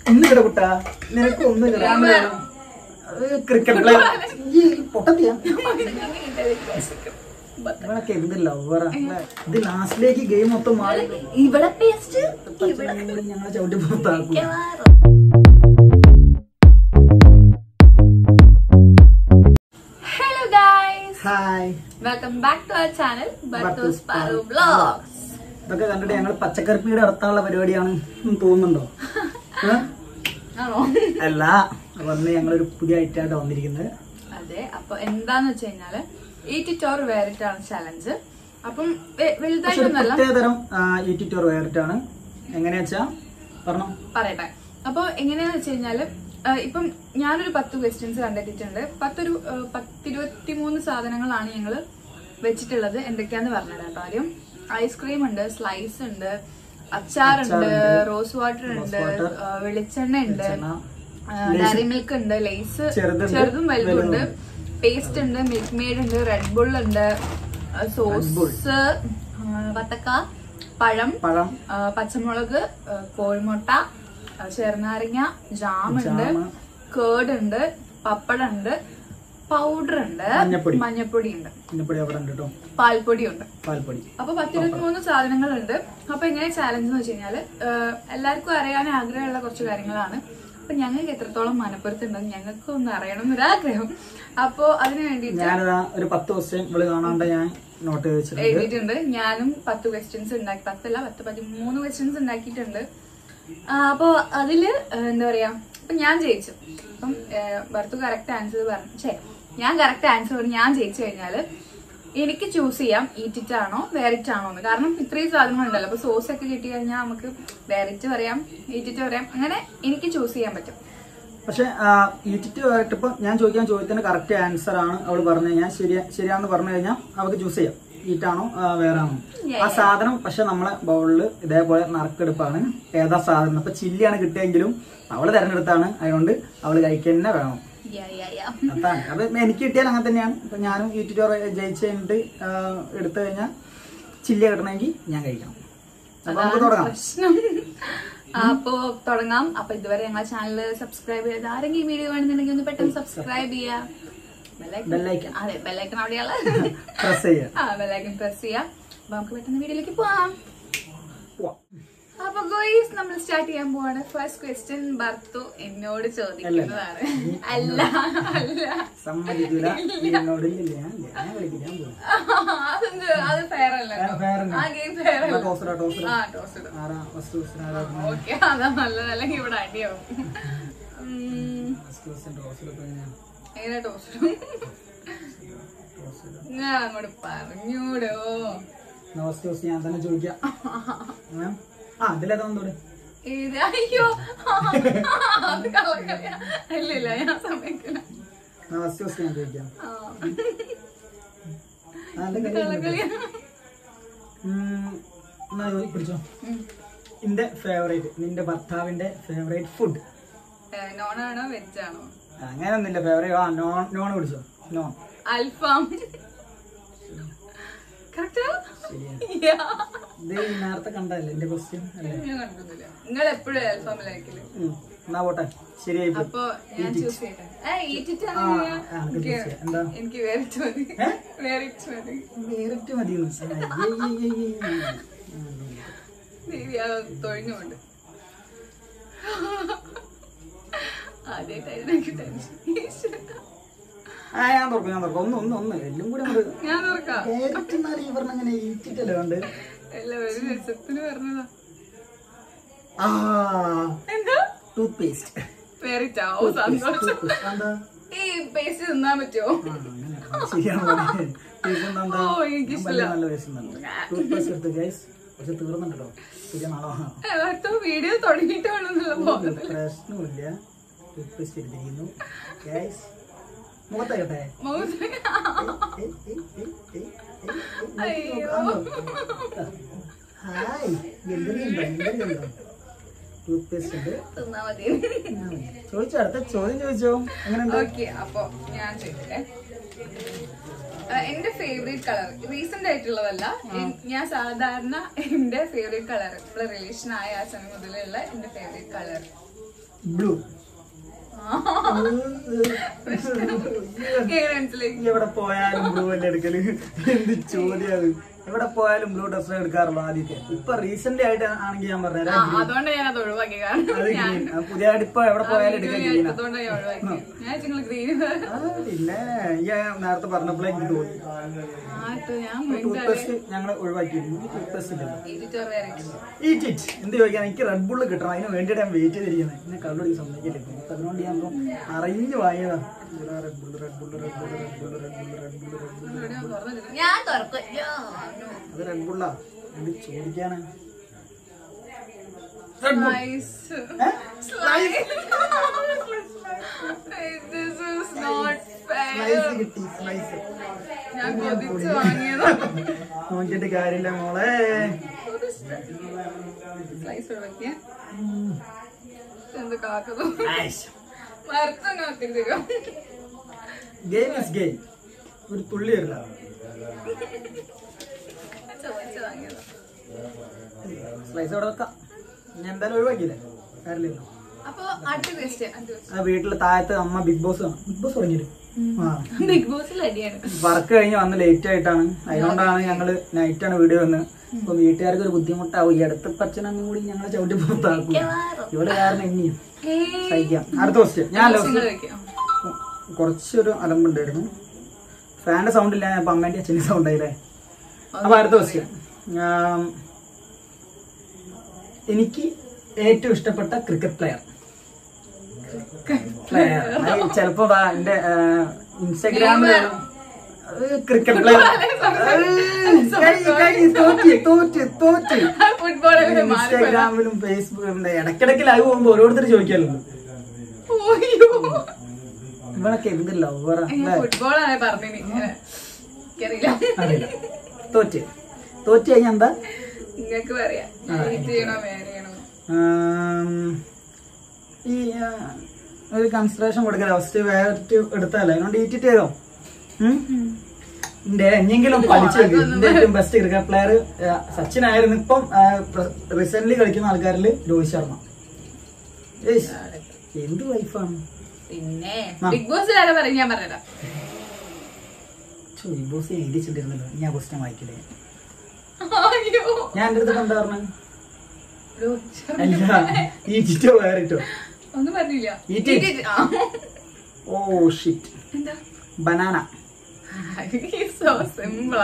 ഒന്ന് കിട കുട്ടാ നിനക്ക് ഒന്ന് ക്രിക്കറ്റ് പ്ലെയർ ഈ പൊട്ടത്തിയാ ഇവനൊക്കെ എന്തില്ല ഓവറ ഇത് ലാസ്റ്റിലേക്ക് ഗെയിം മൊത്തം മാറി ഇവിടെ പേസ്റ്റ് ഞങ്ങളെ ചവിട്ടി പുറത്താക്കും hello guys hi welcome back to our channel ബർത്തൂസ് ബർത്തൂസ് പാറു പാറു ബ്ലോഗ്സ് ഇതൊക്കെ കണ്ടിട്ട് ഞങ്ങൾ പച്ചക്കറിപ്പീട് നടത്താനുള്ള പരിപാടിയാണ് എന്ന് തോന്നുന്നുണ്ടോ ഏ? ആണോ അല്ല വന്ന് ഞങ്ങളൊരു പുതിയ ഐറ്റായിട്ട് വന്നിരിക്കുന്നത് അതെ അപ്പൊ എന്താന്ന് വെച്ച് കഴിഞ്ഞാല് ഈ ടിറ്റോർ വേറിട്ടാണ് ചലഞ്ച് അപ്പം വെ- പക്ഷെ ഒരു വലുതായിട്ടൊന്നല്ല പ്രത്യേകതരം ഈ ട്വിറ്റർ വേറിട്ടാണ് എങ്ങനെയാ വെച്ചാ പറഞ്ഞോ പറയട്ടെ അപ്പൊ എങ്ങനെയാന്ന് വെച്ച് കഴിഞ്ഞാല് ആ, ഇപ്പം ഞാനൊരു പത്ത് ക്വസ്റ്റ്യൻസ് കണ്ടെത്തിയിട്ടുണ്ട് പത്തൊരു ആ, പത്തിരുപത്തി മൂന്ന് സാധനങ്ങളാണ് ഞങ്ങൾ വെച്ചിട്ടുള്ളത് എന്തൊക്കെയാന്ന് പറഞ്ഞത് കേട്ടോ ആദ്യം ഐസ്ക്രീം ഉണ്ട് സ്ലൈസ് ഉണ്ട് അച്ചാറുണ്ട് അച്ചാറുണ്ട്, റോസ് വാട്ടർ ഉണ്ട് water, ആ, വെളിച്ചെണ്ണ ഉണ്ട് വെളിച്ചെണ്ണ, ഡയറി മിൽക്ക് ഉണ്ട് ലേസ് ചെറുതുണ്ട്, ചെറുതും വലുതുണ്ട് വലുതുണ്ട്. പേസ്റ്റ് ഉണ്ട് മിൽക്ക് മെയ്ഡ് ഉണ്ട് റെഡ് ബുൾ ഉണ്ട് സോസ് വത്തക്ക പഴം പഴം ആ, പച്ചമുളക് ആ, കോഴിമുട്ട ആ, ചെറുനാരങ്ങ ജാമുണ്ട് ജാമ്. കേർഡ് ഉണ്ട് പപ്പടം ഉണ്ട് പൗഡർ ഉണ്ട് മഞ്ഞപ്പൊടി. മഞ്ഞപ്പൊടി ഉണ്ട് ഇന്നിപ്പൊടി അവിടെ ഉണ്ട് കേട്ടോ പാൽപ്പൊടി ഉണ്ട് പാൽപ്പൊടി അപ്പൊ പത്തിരുപത്തി മൂന്ന് സാധനങ്ങളുണ്ട് അപ്പൊ എങ്ങനെ ചാലഞ്ച് എന്ന് വെച്ച് കഴിഞ്ഞാല് ആ, എല്ലാവർക്കും അറിയാൻ ആഗ്രഹമുള്ള കുറച്ച് കാര്യങ്ങളാണ് അപ്പൊ ഞങ്ങൾക്ക് എത്രത്തോളം മനപ്പുറത്തുണ്ടെന്ന് ഞങ്ങൾക്ക് ഒന്ന് അറിയണം എന്നൊരാഗ്രഹം അപ്പൊ അതിനു വേണ്ടിയിട്ട് ഞാനിതാ ഒരു പത്ത് ക്വസ്റ്റ്യൻ ഇവിടെ കാണാണ്ട് ഞാൻ നോട്ട് ചെയ്ത് വെച്ചിട്ടുണ്ട് എഴുതിയിട്ടുണ്ട് ഞാനും പത്ത് ക്വസ്റ്റ്യൻസ് ഉണ്ടാക്കി പത്തല്ല പത്ത് പതിമൂന്ന് ക്വസ്റ്റ്യൻസ് ഉണ്ടാക്കിയിട്ടുണ്ട് ആ, അപ്പൊ അതില് ആ, എന്താ പറയാ ഇപ്പൊ ഞാൻ ജയിച്ചു അപ്പം ഭർത്തു കറക്റ്റ് ആൻസർ പറഞ്ഞു ഛേ ഞാൻ കറക്റ്റ് ആൻസർ പറഞ്ഞു ഞാൻ ജയിച്ചു കഴിഞ്ഞാല് എനിക്ക് ചൂസ് ചെയ്യാം ഈറ്റിറ്റ് ആണോ വേറിറ്റ് ആണോ എന്ന് കാരണം ഇത്രയും സാധനങ്ങളുണ്ടല്ലോ അപ്പൊ സോസ് ഒക്കെ കിട്ടി കഴിഞ്ഞാൽ നമുക്ക് വേറിറ്റ് പറയാം ഈറ്റിറ്റ് പറയാം അങ്ങനെ എനിക്ക് ചൂസ് ചെയ്യാൻ പറ്റും പക്ഷെ ഈറ്റിറ്റ് ആയിട്ടിപ്പോ ഞാൻ ചോദിക്കാൻ ചോദ്യത്തിന് കറക്റ്റ് ആൻസർ ആണ് അവള് പറഞ്ഞു കഴിഞ്ഞാൽ ശരിയാ ശരിയാന്ന് പറഞ്ഞു കഴിഞ്ഞാൽ അവൾക്ക് ചൂസ് ചെയ്യാം ഈറ്റാണോ വേറെ ആണോ Yeah, ആ സാധനം പക്ഷെ നമ്മളെ ബൗളില് ഇതേപോലെ നറുക്കെടുപ്പാണ് ഏതാ സാധനം ഇപ്പൊ ചില്ലിയാണ് കിട്ടിയെങ്കിലും അവള് തെരഞ്ഞെടുത്താണ് അതുകൊണ്ട് അവള് കഴിക്കുക തന്നെ വേണം Yeah, yeah, yeah. അതാണ് അത് എനിക്ക് കിട്ടിയാൽ അങ്ങനെ തന്നെയാണ് ഇപ്പൊ ഞാനും ഈറ്റിറ്റ് ജയിച്ച് കഴിഞ്ഞിട്ട് ആ, എടുത്തു കഴിഞ്ഞാൽ ചില്ലി കിട്ടണമെങ്കിൽ ഞാൻ കഴിക്കണം അപ്പൊ നമുക്ക് തുടങ്ങാം പ്രശ്നം അപ്പോ തുടങ്ങാം അപ്പൊ ഇതുവരെ ഞങ്ങളെ ചാനൽ സബ്സ്ക്രൈബ് ചെയ്ത് ആരെങ്കിലും ഈ വീഡിയോ വേണമെന്നുണ്ടെങ്കിൽ ഒന്ന് പെട്ടെന്ന് സബ്സ്ക്രൈബ് ചെയ്യാ Bell Bell icon. icon. അതെ ബെല്ലൈക്കൺ അവിടെയുള്ള പ്രസ് ചെയ്യാം ആ ബെല്ലൈക്കൺ പ്രസ് ചെയ്യാം അപ്പൊ നമുക്ക് പെട്ടെന്ന് വീഡിയോയിലേക്ക് പോവാം പോവാം. അപ്പൊ ഗോയ്സ് നമ്മൾ സ്റ്റാർട്ട് ചെയ്യാൻ പോവാണ് ഫസ്റ്റ് ക്വസ്റ്റ്യൻ ഭർത്തു എന്നോട് ചോദിക്കുന്നതാണ് അല്ല അല്ല സമ്മതിക്കൂല നീ എന്നോട് ഇല്ലില്ല ഞാൻ ഇല്ല. ഞാൻ കളിക്കില്ല ഞാൻ പോകും അതെന്ത് അത് ഫെയർ അല്ല ആ, fair തന്നെ. ആ ഗെയിം ഫെയർ അല്ല ടോസറാ ടോസർ ആ ടോസ് ഇടും ആറാ ഫസ്റ്റ് ക്വസ്റ്റ്യൻ ആരാ ഓക്കെ അതാ നല്ലത് അല്ലെങ്കിൽ ഇവിടെ അടിയാവും ഉം, ഫസ്റ്റ് ക്വസ്റ്റ്യൻ ടോസർ ഇപ്പൊ എങ്ങനെയാ എങ്ങനെ ടോസ് ഇടും ടോസർ ഞാൻ അങ്ങോട്ട് പറഞ്ഞൂടോ ഫസ്റ്റ് ക്വസ്റ്റ്യൻ ഞാൻ തന്നെ ചോദിക്കാം ഏ? ആ ഇതിലേതാ ഒന്നുകൂടെ ഇത് അയ്യോ അത് കളക്കളിയാ ഇല്ല ഇല്ല ഞാൻ സമ്മതിക്കില്ല ഫസ്റ്റ് ക്വസ്റ്റ്യൻ ഞാൻ ചോദിക്കാം ആ, ആ, എന്റെ കയ്യിൽ ഉണ്ട്. കളക്കളിയാ ഉം, എന്നാ ഇത് പിടിച്ചോ ഉം. നിന്റെ ഫേവറേറ്റ് നിന്റെ ഭർത്താവിന്റെ ഫേവറേറ്റ് ഫുഡ് ഏ, നോണാണോ വെജാണോ അങ്ങനെയൊന്നുമില്ല ഫേവറേറ്റ് ആ നോൺ നോൺ പിടിച്ചോ നോൺ അൽഫാം കറക്റ്റാ ശരിയാണ് Yeah. ഇത് നേരത്തെ കണ്ടല്ലേ എന്റെ ക്വസ്റ്റ്യൻ അല്ലേ ഞാൻ കണ്ടൊന്നുമില്ല നിങ്ങൾ എപ്പോഴും അൽഫാമിലായിരിക്കില്ല ഉം, എന്നാ പോട്ടെ ശരിയായി പോയി. അപ്പൊ ഞാൻ ചൂസ് ചെയ്യട്ടെ ഏ ഈറ്റിട്ടാണ് ആ, ആ, അത് choose ചെയ്യാം. എന്താ? എനിക്ക് വേറിട്ട് മതി ഏ? വേറിട്ട് മതി വേറിട്ട് മതി ദേവി അത് തൊഴിഞ്ഞുകൊണ്ട് ആദ്യമായിട്ടായിരുന്നു എനിക്ക് ടെൻഷൻ ആ ഞാൻ തുറക്കും ഞാൻ തുറക്കും ഒന്ന് ഒന്ന് ഒന്ന് എല്ലാം കൂടെ അങ്ങോട്ട് ഞാൻ തുറക്കാം വേറിട്ട് എന്നാൽ ഈ പറഞ്ഞ അങ്ങനെ ഈറ്റിട്ടല്ലേ വേണ്ട അല്ല ഒരു രസത്തിന് പറഞ്ഞതാ ആ എന്താ ടൂത്ത് പേസ്റ്റ് വേറിട്ടാവോ സന്തോഷം എന്താ ഈ പേസ്റ്റ് തിന്നാൻ പറ്റുമോ ആ, അങ്ങനെ. ശരിയാണ് Taste എന്താ? എന്താ? ഓ, എനിക്ക് ഞാൻ ഇഷ്ടമില്ല. നല്ല ടേസ്റ്റ് ടൂത്ത് പേസ്റ്റ് എടുത്ത് ഗൈസ് പക്ഷെ തീർന്നുണ്ടല്ലോ ശരിയാ നാളെ വാങ്ങാം അടുത്ത വീഡിയോ തുടങ്ങിയിട്ട് വേണമെന്നുള്ള ബോധത്തിൽ പ്രശ്നമില്ല ടൂത്ത് പേസ്റ്റ് എടുത്തിരിക്കുന്നു ഗൈസ് മുഖത്തായിട്ടെ അയ്യോ. ഹായ് എന്തൊക്കെയുണ്ടോ എന്തൊക്കെയുണ്ടോ ടൂത്ത് പേസ്റ്റ് ഉണ്ട് തിന്നാ മതി ചോദിച്ചോ അടുത്ത ചോദ്യം ചോദിച്ചോ എങ്ങനെയുണ്ട് ഓക്കെ അപ്പൊ ഞാൻ ചോദിക്കട്ടെ ആ, എന്റെ ഫേവറേറ്റ് കളർ റീസെന്റ് ആയിട്ടുള്ളതല്ല എൻ- ഞാൻ സാധാരണ എന്റെ ഫേവറേറ്റ് കളർ ഇപ്പോൾ റിലേഷൻ ആയ ആ സമയം മുതലുള്ള എന്റെ ഫേവറേറ്റ് കളർ ബ്ലൂ എങ്ങനെ മനസ്സിലായി എവിടെ പോയാലും ബ്ലൂ അല്ലേ എടുക്കല് എന്ത് ചോദ്യം അത് എവിടെ പോയാലും ബ്ലൂ ഡ്രസ് എടുക്കാറുള്ളൂ ആദ്യത്തെ ഇപ്പൊ റീസെന്റ് ആയിട്ട് ആണെങ്കിൽ ഞാൻ ആ, പറഞ്ഞുതരാം അതുകൊണ്ട് ഞാൻ അത് ഒഴിവാക്കി കാരണം അത് ഞാൻ green. ആ, പുതിയതായിട്ട് ഇപ്പൊ എവിടെ പോയാലും എടുക്കാൻ ഗ്രീനാ അതുകൊണ്ട് ഞാൻ ഒഴിവാക്കി ഞാൻ നിങ്ങൾ ഗ്രീൻ ആ, പിന്നെ ഈ നേരത്തെ പറഞ്ഞപ്പോഴേ എനിക്ക് തോന്നി ആട്ടോ ഞാൻ ടൂത്ത് പേസ്റ്റ് ഞങ്ങൾ ഒഴിവാക്കിയിരുന്നു ടൂത്ത് പേസ്റ്റ് ഇല്ല എഡിറ്റർ വരെ ഈറ്റ് ഇറ്റ് എന്ത് ചോദിക്കാൻ എനിക്ക് റെഡ് ബുള്ള് കിട്ടണം അതിന് വേണ്ടിയിട്ട് ഞാൻ വെയിറ്റ് ചെയ്തിരിക്കുന്നത് എന്നെ കള്ളുടി സമ്മതിക്കില്ല ഇപ്പൊ അതുകൊണ്ട് ഞാൻ ഇപ്പം അറിഞ്ഞു വാങ്ങിയതാ Red Bull Red Bull Red Bull Red Bull Red Bull Red Bull Red Bull ഞാൻ തുറക്കും അത് റെഡ് ബുള്ളാ എന്ത് ചോദിക്കാനാ Slice. Slice. This is not fair. Slice കിട്ടി സ്ലൈസ് ഞാൻ കൊതിച്ച് വാങ്ങിയത് നോക്കിയിട്ട് കാര്യമില്ല മോളെ സ്ലൈസ് ഒഴിവാക്കിയ എന്ത് കാക്കുന്നു വറുത്തങ്ങ് ഒത്തിരി തരും ഗെയിം ഇസ് ഗെയിം ഒരു തുള്ളി വരില്ല ചോദിച്ച് വാങ്ങിയത് സ്ലൈസ് അവിടെ വെക്കാം ഞാൻ എന്തായാലും ഒഴിവാക്കിയില്ലേ കാര്യമില്ലല്ലോ അപ്പൊ അടുത്ത ക്വസ്റ്റ്യൻ അടുത്ത ആ വീട്ടില് താഴത്ത് അമ്മ ബിഗ് ബോസ് കാണും ബിഗ് ബോസ് തുടങ്ങിയിട്ട് ആ ബിഗ് ബോസിൽ അടിയാണ് വർക്ക് കഴിഞ്ഞ് വന്ന് ലേറ്റ് ആയിട്ടാണ് അതുകൊണ്ടാണ് ഞങ്ങള് നൈറ്റ് ആണ് വീഡിയോ വന്ന് അപ്പൊ വീട്ടുകാർക്ക് ഒരു ബുദ്ധിമുട്ടാവും ഈ അടുത്ത പച്ചനന്നും കൂടി ഞങ്ങളെ ചവിട്ടി പുറത്താക്കും ഇവിടെ കാരണം ഇനിയും സഹിക്കാം അടുത്ത ക്വസ്റ്റ്യൻ ഞാൻ നിങ്ങൾ വെക്കാം കുറച്ചൊരു അലമ്പുണ്ടായിരുന്നു ഫാന്റെ സൗണ്ട് ഇല്ല അപ്പൊ അമ്മേന്റെ അച്ഛൻ്റെ സൗണ്ട് ആയില്ലേ അപ്പൊ അടുത്ത ക്വസ്റ്റ്യൻ എനിക്ക് ഏറ്റവും ഇഷ്ടപ്പെട്ട ക്രിക്കറ്റ് പ്ലെയർ പ്ലെയർ ചിലപ്പോ ദാ എന്റെ ഇൻസ്റ്റാഗ്രാമിൽ ക്രിക്കറ്റ് പ്ലെയർ തോറ്റ് തോറ്റ് തോറ്റ് ഫുട്ബോളിൽ ഇൻസ്റ്റാഗ്രാമിലും ഫേസ്ബുക്കിലും ഇടയ്ക്കിടയ്ക്ക് ലൈവ് പോകുമ്പോ ഓരോരുത്തർ ചോദിക്കാമല്ലോ ഇവനൊക്കെ എന്ത് ലവറാ അല്ലേ ഫുട്ബോളാണ് പറഞ്ഞിനി എനിക്കറിയില്ല അറിയില്ല തോറ്റ് തോറ്റ് കഴിഞ്ഞാ എന്താ നിങ്ങൾക്ക് പറയാം ഹീറ്റ് ചെയ്യണോ വേറെ ചെയ്യണോ ആം, ഈ ആ, ഒരു കൺസിഡറേഷൻ കൊടുക്കല ഫസ്റ്റ് വേറെ എടുത്തല്ലേ അതുകൊണ്ട് ഈറ്റിട്ട് ചെയ്തോ ഉം? എന്റെ എങ്ങെങ്കിലും പഠിച്ചു എന്റെ ഏറ്റവും ബെസ്റ്റ് ക്രിക്കറ്റ് പ്ലെയർ സച്ചിൻ ആയിരുന്നു ഇപ്പം റീസെന്റ് കളിക്കുന്ന ആൾക്കാരിൽ രോഹിത് ശർമ്മ ഏയ്ഷ്, എന്ത് വൈഫാണ് പിന്നെ ആ. ബിഗ് ബോസ് ആരാ പറയും ഞാൻ പറഞ്ഞതാ ബിഗ് ബോസ് എഴുതിച്ചിട്ടിരുന്നല്ലോ ഞാൻ ക്വസ്റ്റ്യൻ വായിക്കില്ലേ അയ്യോ ഞാൻ എന്റെ അടുത്ത് എന്താ പറഞ്ഞത് രോഹിത് ശർമ്മ. അല്ല ഈറ്റിട്ടോ വേറിട്ടോ ഒന്നും പറഞ്ഞില്ല Eat it. Eat it. ആ. ഓ ഷിറ്റ് എന്താ ബനാന സോ സിമ്പിളാ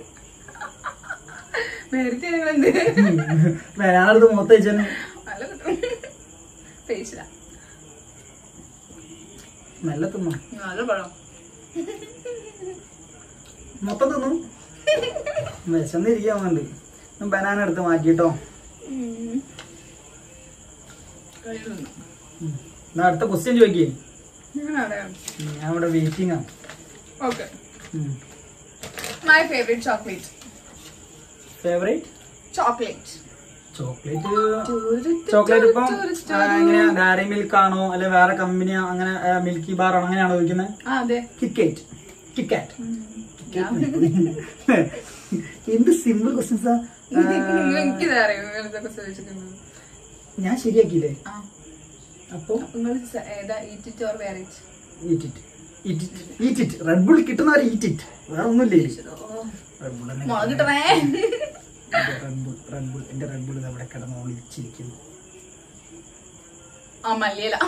നേരത്തെ ഞങ്ങൾ എന്ത് ബനാന എടുത്ത് മൊത്തം വെച്ചാൽ നല്ല കിട്ടും പേശില നല്ല തിന്നു നല്ല പഴം മൊത്തം തിന്നു വിശന്നിരിക്കാൻ വേണ്ടി ബനാന എടുത്ത് മാറ്റിട്ടോ എന്നാ അടുത്ത ക്വസ്റ്റ്യൻ ചോദിക്കേ ഞാൻ ഇവിടെ വെയിറ്റിംഗ് ആണ് okay my favourite chocolate favourite chocolate chocolate chocolate ഇപ്പം ആ, എങ്ങനെയാ ഡയറി മിൽക്ക് ആണോ അല്ലെ വേറെ കമ്പനിയോ അങ്ങനെ മിൽക്കി ബാർ ആണോ അങ്ങനെയാണോ ചോദിക്കുന്നത് ആ അതെ കിക്കേറ്റ് കിക്കാറ്റ് എന്ത് സിമ്പിൾ ക്വസ്റ്റ്യൻസാ എനിക്ക് അറിയാം നിങ്ങൾ ഇതൊക്കെ ചോദിച്ചിട്ടുണ്ട് ഞാൻ ശരിയാക്കിയില്ലേ ആ അപ്പൊ നിങ്ങൾ ഏതാ eat it or wear it eat it eat it eat it Red Bull കിട്ടുന്നവരെ ഈറ്റിറ്റ് വേറെ ഒന്നുമില്ലേ റെഡ് ബുൾ മുളക് കിട്ടണേ റെഡ് ബുൾ റെഡ് ബുൾ എന്റെ റെഡ് ബുൾ അവിടെ കിടന്ന് ഒളിച്ചിരിക്കുന്നു ആ മല്ലിയില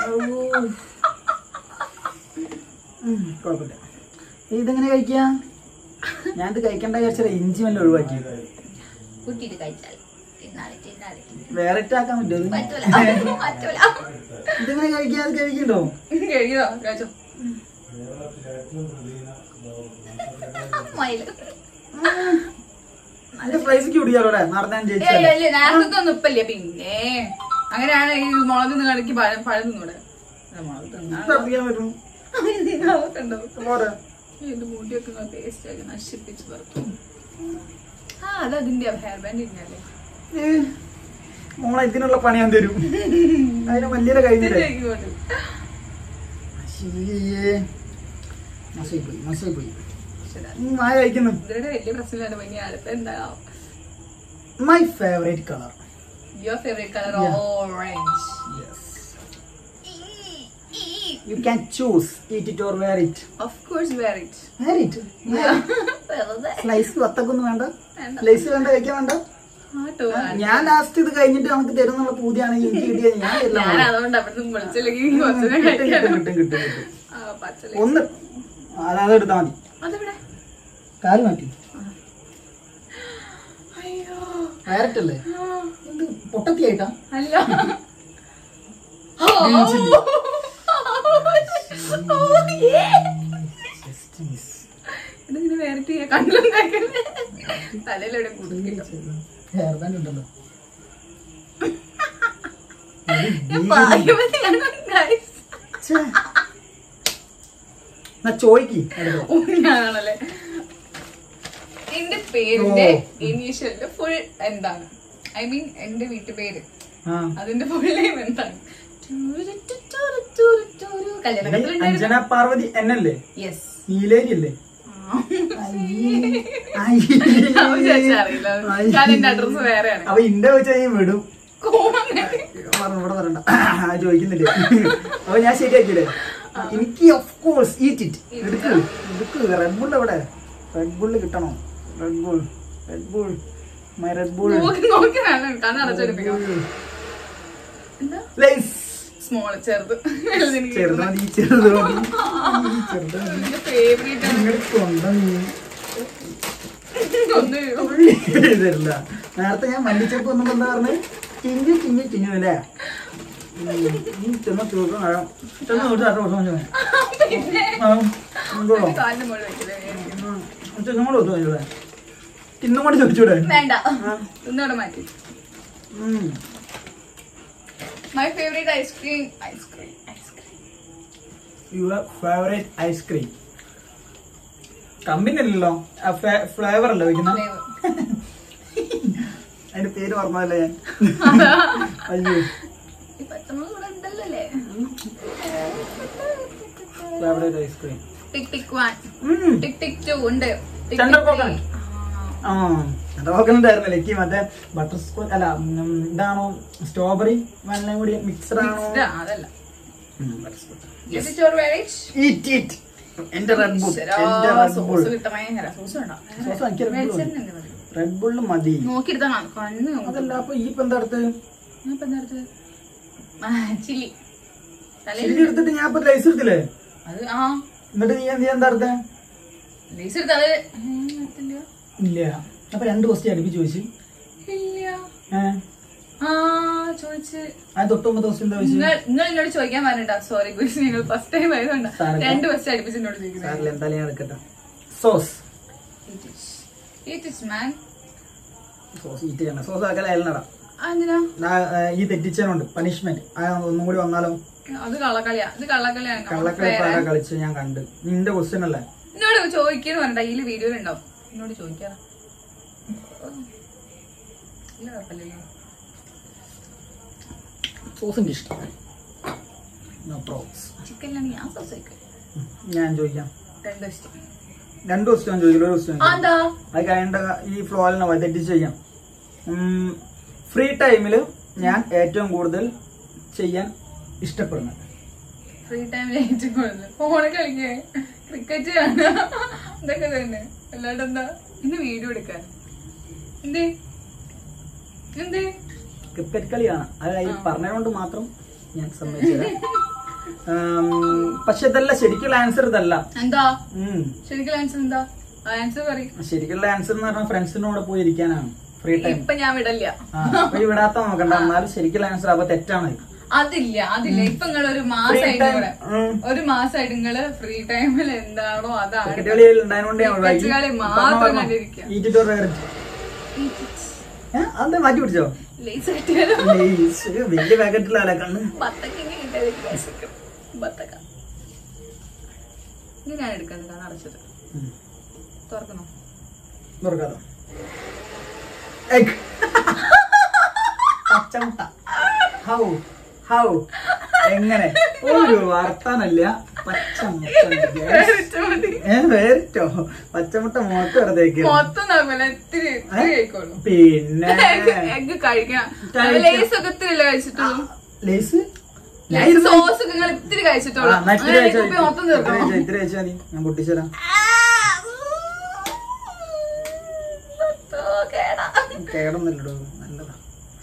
ഉം, കുഴപ്പമില്ല ഇതെങ്ങനെ കഴിക്കാ ഞാൻ ഇത് കഴിക്കണ്ട വിചാരിച്ചാൽ ഇഞ്ചി വല്ല ഒഴിവാക്കി കുട്ടിയിട്ട് കഴിച്ചാൽ തിന്നാല് തിന്നാല് വേറെ ആക്കാൻ പറ്റുമോ പറ്റൂല പറ്റൂല ഇതെങ്ങനെ കഴിക്കാ അത് കഴിക്കണ്ടോ കഴിയോ കഴിച്ചോ മയില് എന്റെ പ്രൈസിക്ക് കുടിക്കാലോടെ നടത്താൻ ഏയ് ജയിച്ചാൽ അല്ലേ നേരത്തെ ഒന്നും ഉപ്പല്ല പിന്നെ അങ്ങനെയാണ് ഈ മുളക് നിന്ന് കളിക്ക് പഴം പഴം തിന്നൂടെ അല്ല, മുളക് തിന്നാ ശ്രദ്ധിക്കാൻ പറ്റും അതൊക്കെ ഉണ്ടാവും പോരെ എന്റെ മുടിയൊക്കെ ടേസ്റ്റ് ആക്കി നശിപ്പിച്ച് പറത്തു ആ അത് അതിന്റെ ഹെയർ ബാൻഡ് ഇന്നല്ലേ ഏ, മോളെ ഇതിനുള്ള പണി ഞാൻ തരും അതിന് വലിയ കഴിഞ്ഞില്ലേ ശരിയേ മസായി പോയി മസായി പോയി ഉം, ആ കഴിക്കുന്നു ഇതിന്റെ വലിയ പ്രശ്നമില്ലാണ്ട് പിന്നെ അടുത്ത എന്താ my favourite colour your favourite colour Yeah. Orange you can choose eat it or wear it of course wear it wear it വെറുതെ സ്ലൈസ് വത്തക്കൊന്നും വേണ്ട വേണ്ട. സ്ലൈസ് വേണ്ട കഴിക്കാൻ വേണ്ട ആട്ടോ ഞാൻ ലാസ്റ്റ് ഇത് കഴിഞ്ഞിട്ട് നമുക്ക് തരുന്നുള്ള പൂതിയാണെങ്കിൽ എനിക്ക് കിട്ടിയത് ഞാൻ തരില്ല ഞാൻ അതുകൊണ്ട് അവിടുന്ന് വിളിച്ചില്ലെങ്കിൽ കുറച്ചിനെ കിട്ടും കഴിക്കാം കിട്ടും കിട്ടും കിട്ടും കിട്ടും ആ, പച്ചല ഒന്ന് അത് അതെടുത്താൽ മതി അതെവിടെ കാല് മാറ്റി അയ്യോ ഡയറക്റ്റ് അല്ലേ ആ, എന്ത് പൊട്ടത്തിയായിട്ടാ അല്ല Green chilli. ഇതിങ്ങനെ വേറിട്ട് ചെയ്യാൻ കണ്ടുണ്ടാക്കല്ലേ തലയിലെവിടെ കുടുങ്ങില്ല ഹെയർ ബാൻഡ് ഉണ്ടല്ലോ ഭാഗ്യവതിയാണ് guys. ഛേ. എന്നാ ചോയ്ക്ക് ഓ, ഞാനാണല്ലേ എന്റെ പേരിന്റെ ഇനീഷ്യലിന്റെ ഫുൾ എന്താണ് ഐ മീൻ എന്റെ വീട്ടുപേര് ആ അതിന്റെ ഫുൾ നെയിം എന്താണ് കല്യാണ അഞ്ജന പാർവതി എന്നല്ലേ യെസ് നീലേരി അല്ലേ അറിയില്ല ഞാൻ എന്റെ അഡ്രസ് വേറെയാണ് അപ്പൊ ഇന്റെ വെച്ച് ഞാൻ വിടും കോമൺ പറഞ്ഞു ഇവിടെ പറയണ്ട ആ, ചോദിക്കുന്നില്ലേ അപ്പൊ ഞാൻ ശരിയാക്കിയില്ലേ എനിക്ക് ഓഫ് കോഴ്സ് ഈറ്റ് ഇറ്റ് എടുക്ക് എടുക്ക് റെഡ് ബുൾ എവിടെ റെഡ് ബുള്ള് കിട്ടണോ Red Bull Red Bull my Red Bull നോക്കി നോക്കി വേണം കണ്ണ് അടച്ചെടുപ്പിക്കണം എന്താ ലൈസ് സ്മോൾ ചെറുത് ചെറുത് മതി ഈ ചെറുത് മതി ഈ ചെറുത് മതി എന്റെ ഫേവറേറ്റ് ആണ് നിങ്ങൾ കൊണ്ട നീ ഒന്ന് ഇതല്ല നേരത്തെ ഞാൻ മല്ലിച്ചപ്പ് വന്നപ്പോ എന്താ പറഞ്ഞത് തിന്നു തിന്നു തിന്നു അല്ലേ ചെന്ന തീർക്കും ചെന്ന തീർത്ത് അടുത്ത വർഷം ചോദിച്ചു പിന്നെ ആ ഉണ്ടോ കാലിന്റെ മുകളിൽ വെക്കില്ലേ ചെന്നും കൂടെ ഒത്തു ചോദിച്ചൂടെ ഇന്നും കൂടെ ചോദിച്ചൂടെ വേണ്ട ഇന്നോടെ മാറ്റി ഉം. My favourite ice cream ice cream ice cream your favourite ice cream company അല്ലല്ലോ ഫ്ലേവർ അല്ലേ വയ്ക്കുന്നത് അതിന്റെ പേര് പറഞ്ഞതല്ലേ ഞാൻ അയ്യോ ഈ പച്ചമുളക് ഇവിടെ ഉണ്ടല്ലോ അല്ലേ favourite ice cream tick tick one tick tick two ഉണ്ട് ടിക് Tender ടിക് coconut. ആ നോക്കുന്നുണ്ടായിരുന്നല്ലേ എനിക്ക് മറ്റേ ബട്ടർ സ്കോച്ച് അല്ല ഉം, ഇതാണോ സ്ട്രോബെറി വെള്ളം കൂടി മിക്സഡ് ആണോ three. അതല്ല Is it your marriage? Eat eat എന്റെ റെഡ് ബുൾ എന്റെ റെഡ് ബുൾ സോസ് കിട്ടണേ സോസ് വേണ്ട സോസ് എനിക്ക് Red Bull വെളിച്ചെണ്ണ ഉണ്ട് മതി. റെഡ് ബുള്ള് മതി നോക്കിയെടുത്താ കാണും. കണ്ണ് നോക്കും. അതല്ല അപ്പൊ ഈ ഇപ്പൊ എന്താ അടുത്ത് ഞാൻ ഇപ്പൊ എന്താ എടുത്തത്? ആ, ചില്ലി തലയിൽ ചില്ലി എടുത്തിട്ട് ഞാൻ ഇപ്പൊ ലൈസ് എടുത്തില്ലേ അത് ആ എന്നിട്ട് നീ നീ എന്താ അടുത്ത ലേസ് എടുത്ത് അത് ഏ, എടുത്തില്ല. ഇല്ല അപ്പൊ രണ്ട് ക്വസ്റ്റ്യൻ അടുപ്പിച്ച് ചോദിച്ചു ഇല്ല ഏഹ് ആ ചോദിച്ച് അത് തൊട്ടുമ്പോ ക്വസ്റ്റ്യൻ എന്താ ചോദിച്ചു നിങ്ങൾ നിങ്ങൾ എന്നോട് ചോദിക്കാൻ പറഞ്ഞിട്ടാ സോറി ഗുരുസ് നിങ്ങൾ ഫസ്റ്റ് ടൈം ആയതുകൊണ്ടാ സാരമില്ല. രണ്ട് ക്വസ്റ്റ്യൻ അടുപ്പിച്ച് എന്നോട് ചോദിക്കുന്നത് സാറിൽ എന്തായാലും ഞാൻ എടുക്കട്ടെ sauce Eat it, man. Sauce eat ചെയ്യണം സോസ് ആക്കല അയൽനട ആ, എന്തിനാ ഈ തെറ്റിച്ചതിനുണ്ട് പണിഷ്മെന്റ് ആ ഒന്നും കൂടി വന്നാലോ അത് കള്ളക്കളിയാ ഇത് കള്ളക്കളിയാണ് കള്ളക്കളി പാടാ കളിച്ച് ഞാൻ കണ്ട് നിന്റെ ക്വസ്റ്റ്യൻ അല്ലേ എന്നോട് ചോദിക്കുന്നു പറഞ്ഞ ഇതില് വീഡിയോയിൽ ഉണ്ടാവും എന്നോട് ചോദിക്കാറാ ഇല്ല കുഴപ്പമില്ലല്ലോ സോസിന്റെ ഇഷ്ടം നോ പ്രോബ്സ് ചിക്കനിലാണ് ഞാൻ സോസ് കഴിക്കും ഞാൻ ചോദിക്കാം രണ്ട് ഇഷ്ടം രണ്ട് ക്വസ്റ്റ്യൻ ചോദിക്കില്ല ഒരു ക്വസ്റ്റ്യൻ ആ, എന്താ അത് കഴിഞ്ഞ ഈ ഫ്ലോയിലിനെ തെറ്റിച്ച് ചെയ്യാം ഫ്രീ ടൈമിൽ ഞാൻ ഏറ്റവും കൂടുതൽ ചെയ്യാൻ ഇഷ്ടപ്പെടുന്നത് ഫ്രീ ടൈമിൽ ഏറ്റവും കൂടുതൽ ഫോണ് കളിക്കേ ക്രിക്കറ്റ് കാണുക ഇതൊക്കെ തന്നെ അല്ലാണ്ട് എന്താ ഇന്ന് വീഡിയോ എടുക്കാൻ എന്തേ എന്തേ ക്രിക്കറ്റ് കളിയാണ് അത് ഈ പറഞ്ഞതുകൊണ്ട് മാത്രം ഞാൻ സമ്മതിച്ചത് പക്ഷെ ഇതല്ല ശരിക്കുള്ള ആൻസർ ഇതല്ല എന്താ ഉം. ശരിക്കും ആൻസർ എന്താ ആൻസർ പറയും ശരിക്കുള്ള ആൻസർ എന്ന് പറഞ്ഞാൽ ഫ്രണ്ട്സിന്റെ കൂടെ പോയി ഇരിക്കാനാണ് ഫ്രീ ടൈം ഇപ്പൊ ഞാൻ വിടല്ല ആ അപ്പൊ ഈ വിടാത്ത നോക്കണ്ട എന്നാലും ശരിക്കുള്ള ആൻസർ അപ്പൊ തെറ്റാണ് അതില്ല അതില്ല ഇപ്പൊ നിങ്ങൾ ഒരു മാസമായിട്ട് ഇവിടെ ഒരു മാസമായിട്ട് നിങ്ങള് ഫ്രീ ടൈമിൽ എന്താണോ അതാണ് ക്രിക്കറ്റ് കളിയിൽ ഉണ്ടായതുകൊണ്ട് ഞാൻ ഒഴിവാക്കി. ക്രിക്കറ്റ് കളി പറഞ്ഞോ, മാത്രം പറഞ്ഞോ. കണ്ടിരിക്കുക. ഈറ്റിട്ട് ഒരു വേറെ. ഏ? അതെന്താ മാറ്റി പിടിച്ചോ ലേസ് ആയിട്ട് ലേയ്സ്, വലിയ പാക്കറ്റിലല്ലേ കണ്ണ് ബത്തക്ക ഇങ്ങനെ കിട്ടിയാൽ എനിക്ക് വിശക്കും. ബത്തക്ക ഇനി ഞാൻ എടുക്കുന്നത് കാരണം അടച്ചത് ഉം. തുറക്കണോ തുറക്കാലോ എഗ് പച്ചമുട്ട ഹൗ ഹൗ എങ്ങനെ ഒരു വർത്താനല്ല പച്ചമുട്ട വേറിട്ട് മതി. ഏ വേറിട്ടോ പച്ചമുട്ട മുഖത്ത് വെറുതേക്ക് മൊത്തം നോക്കല ഇത്തിരി ഇത്തിരി കഴിക്കോളൂ പിന്നെ എഗ് കഴിക്കണം കഴിക്കാം. ലേസ് ഒക്കെ ഇത്തിരി കഴിച്ചിട്ടുള്ളൂ ലേസ് ഞാൻ ഇരുന്ന് സോസ് ഒക്കെ നിങ്ങൾ ഇത്തിരി കഴിച്ചിട്ടുള്ളൂ ആ, എന്നാ ഇത്തിരി അങ്ങനെ കഴിച്ചാ കുപ്പി മതി. മൊത്തം ഇത്തിരി തീർക്കണം കഴിച്ചാ- ഇത്തിരി കഴിച്ചാ മതി ഞാൻ പൊട്ടിച്ചരാം കേടാ കേടൊന്നുമില്ലടോ നല്ലതാ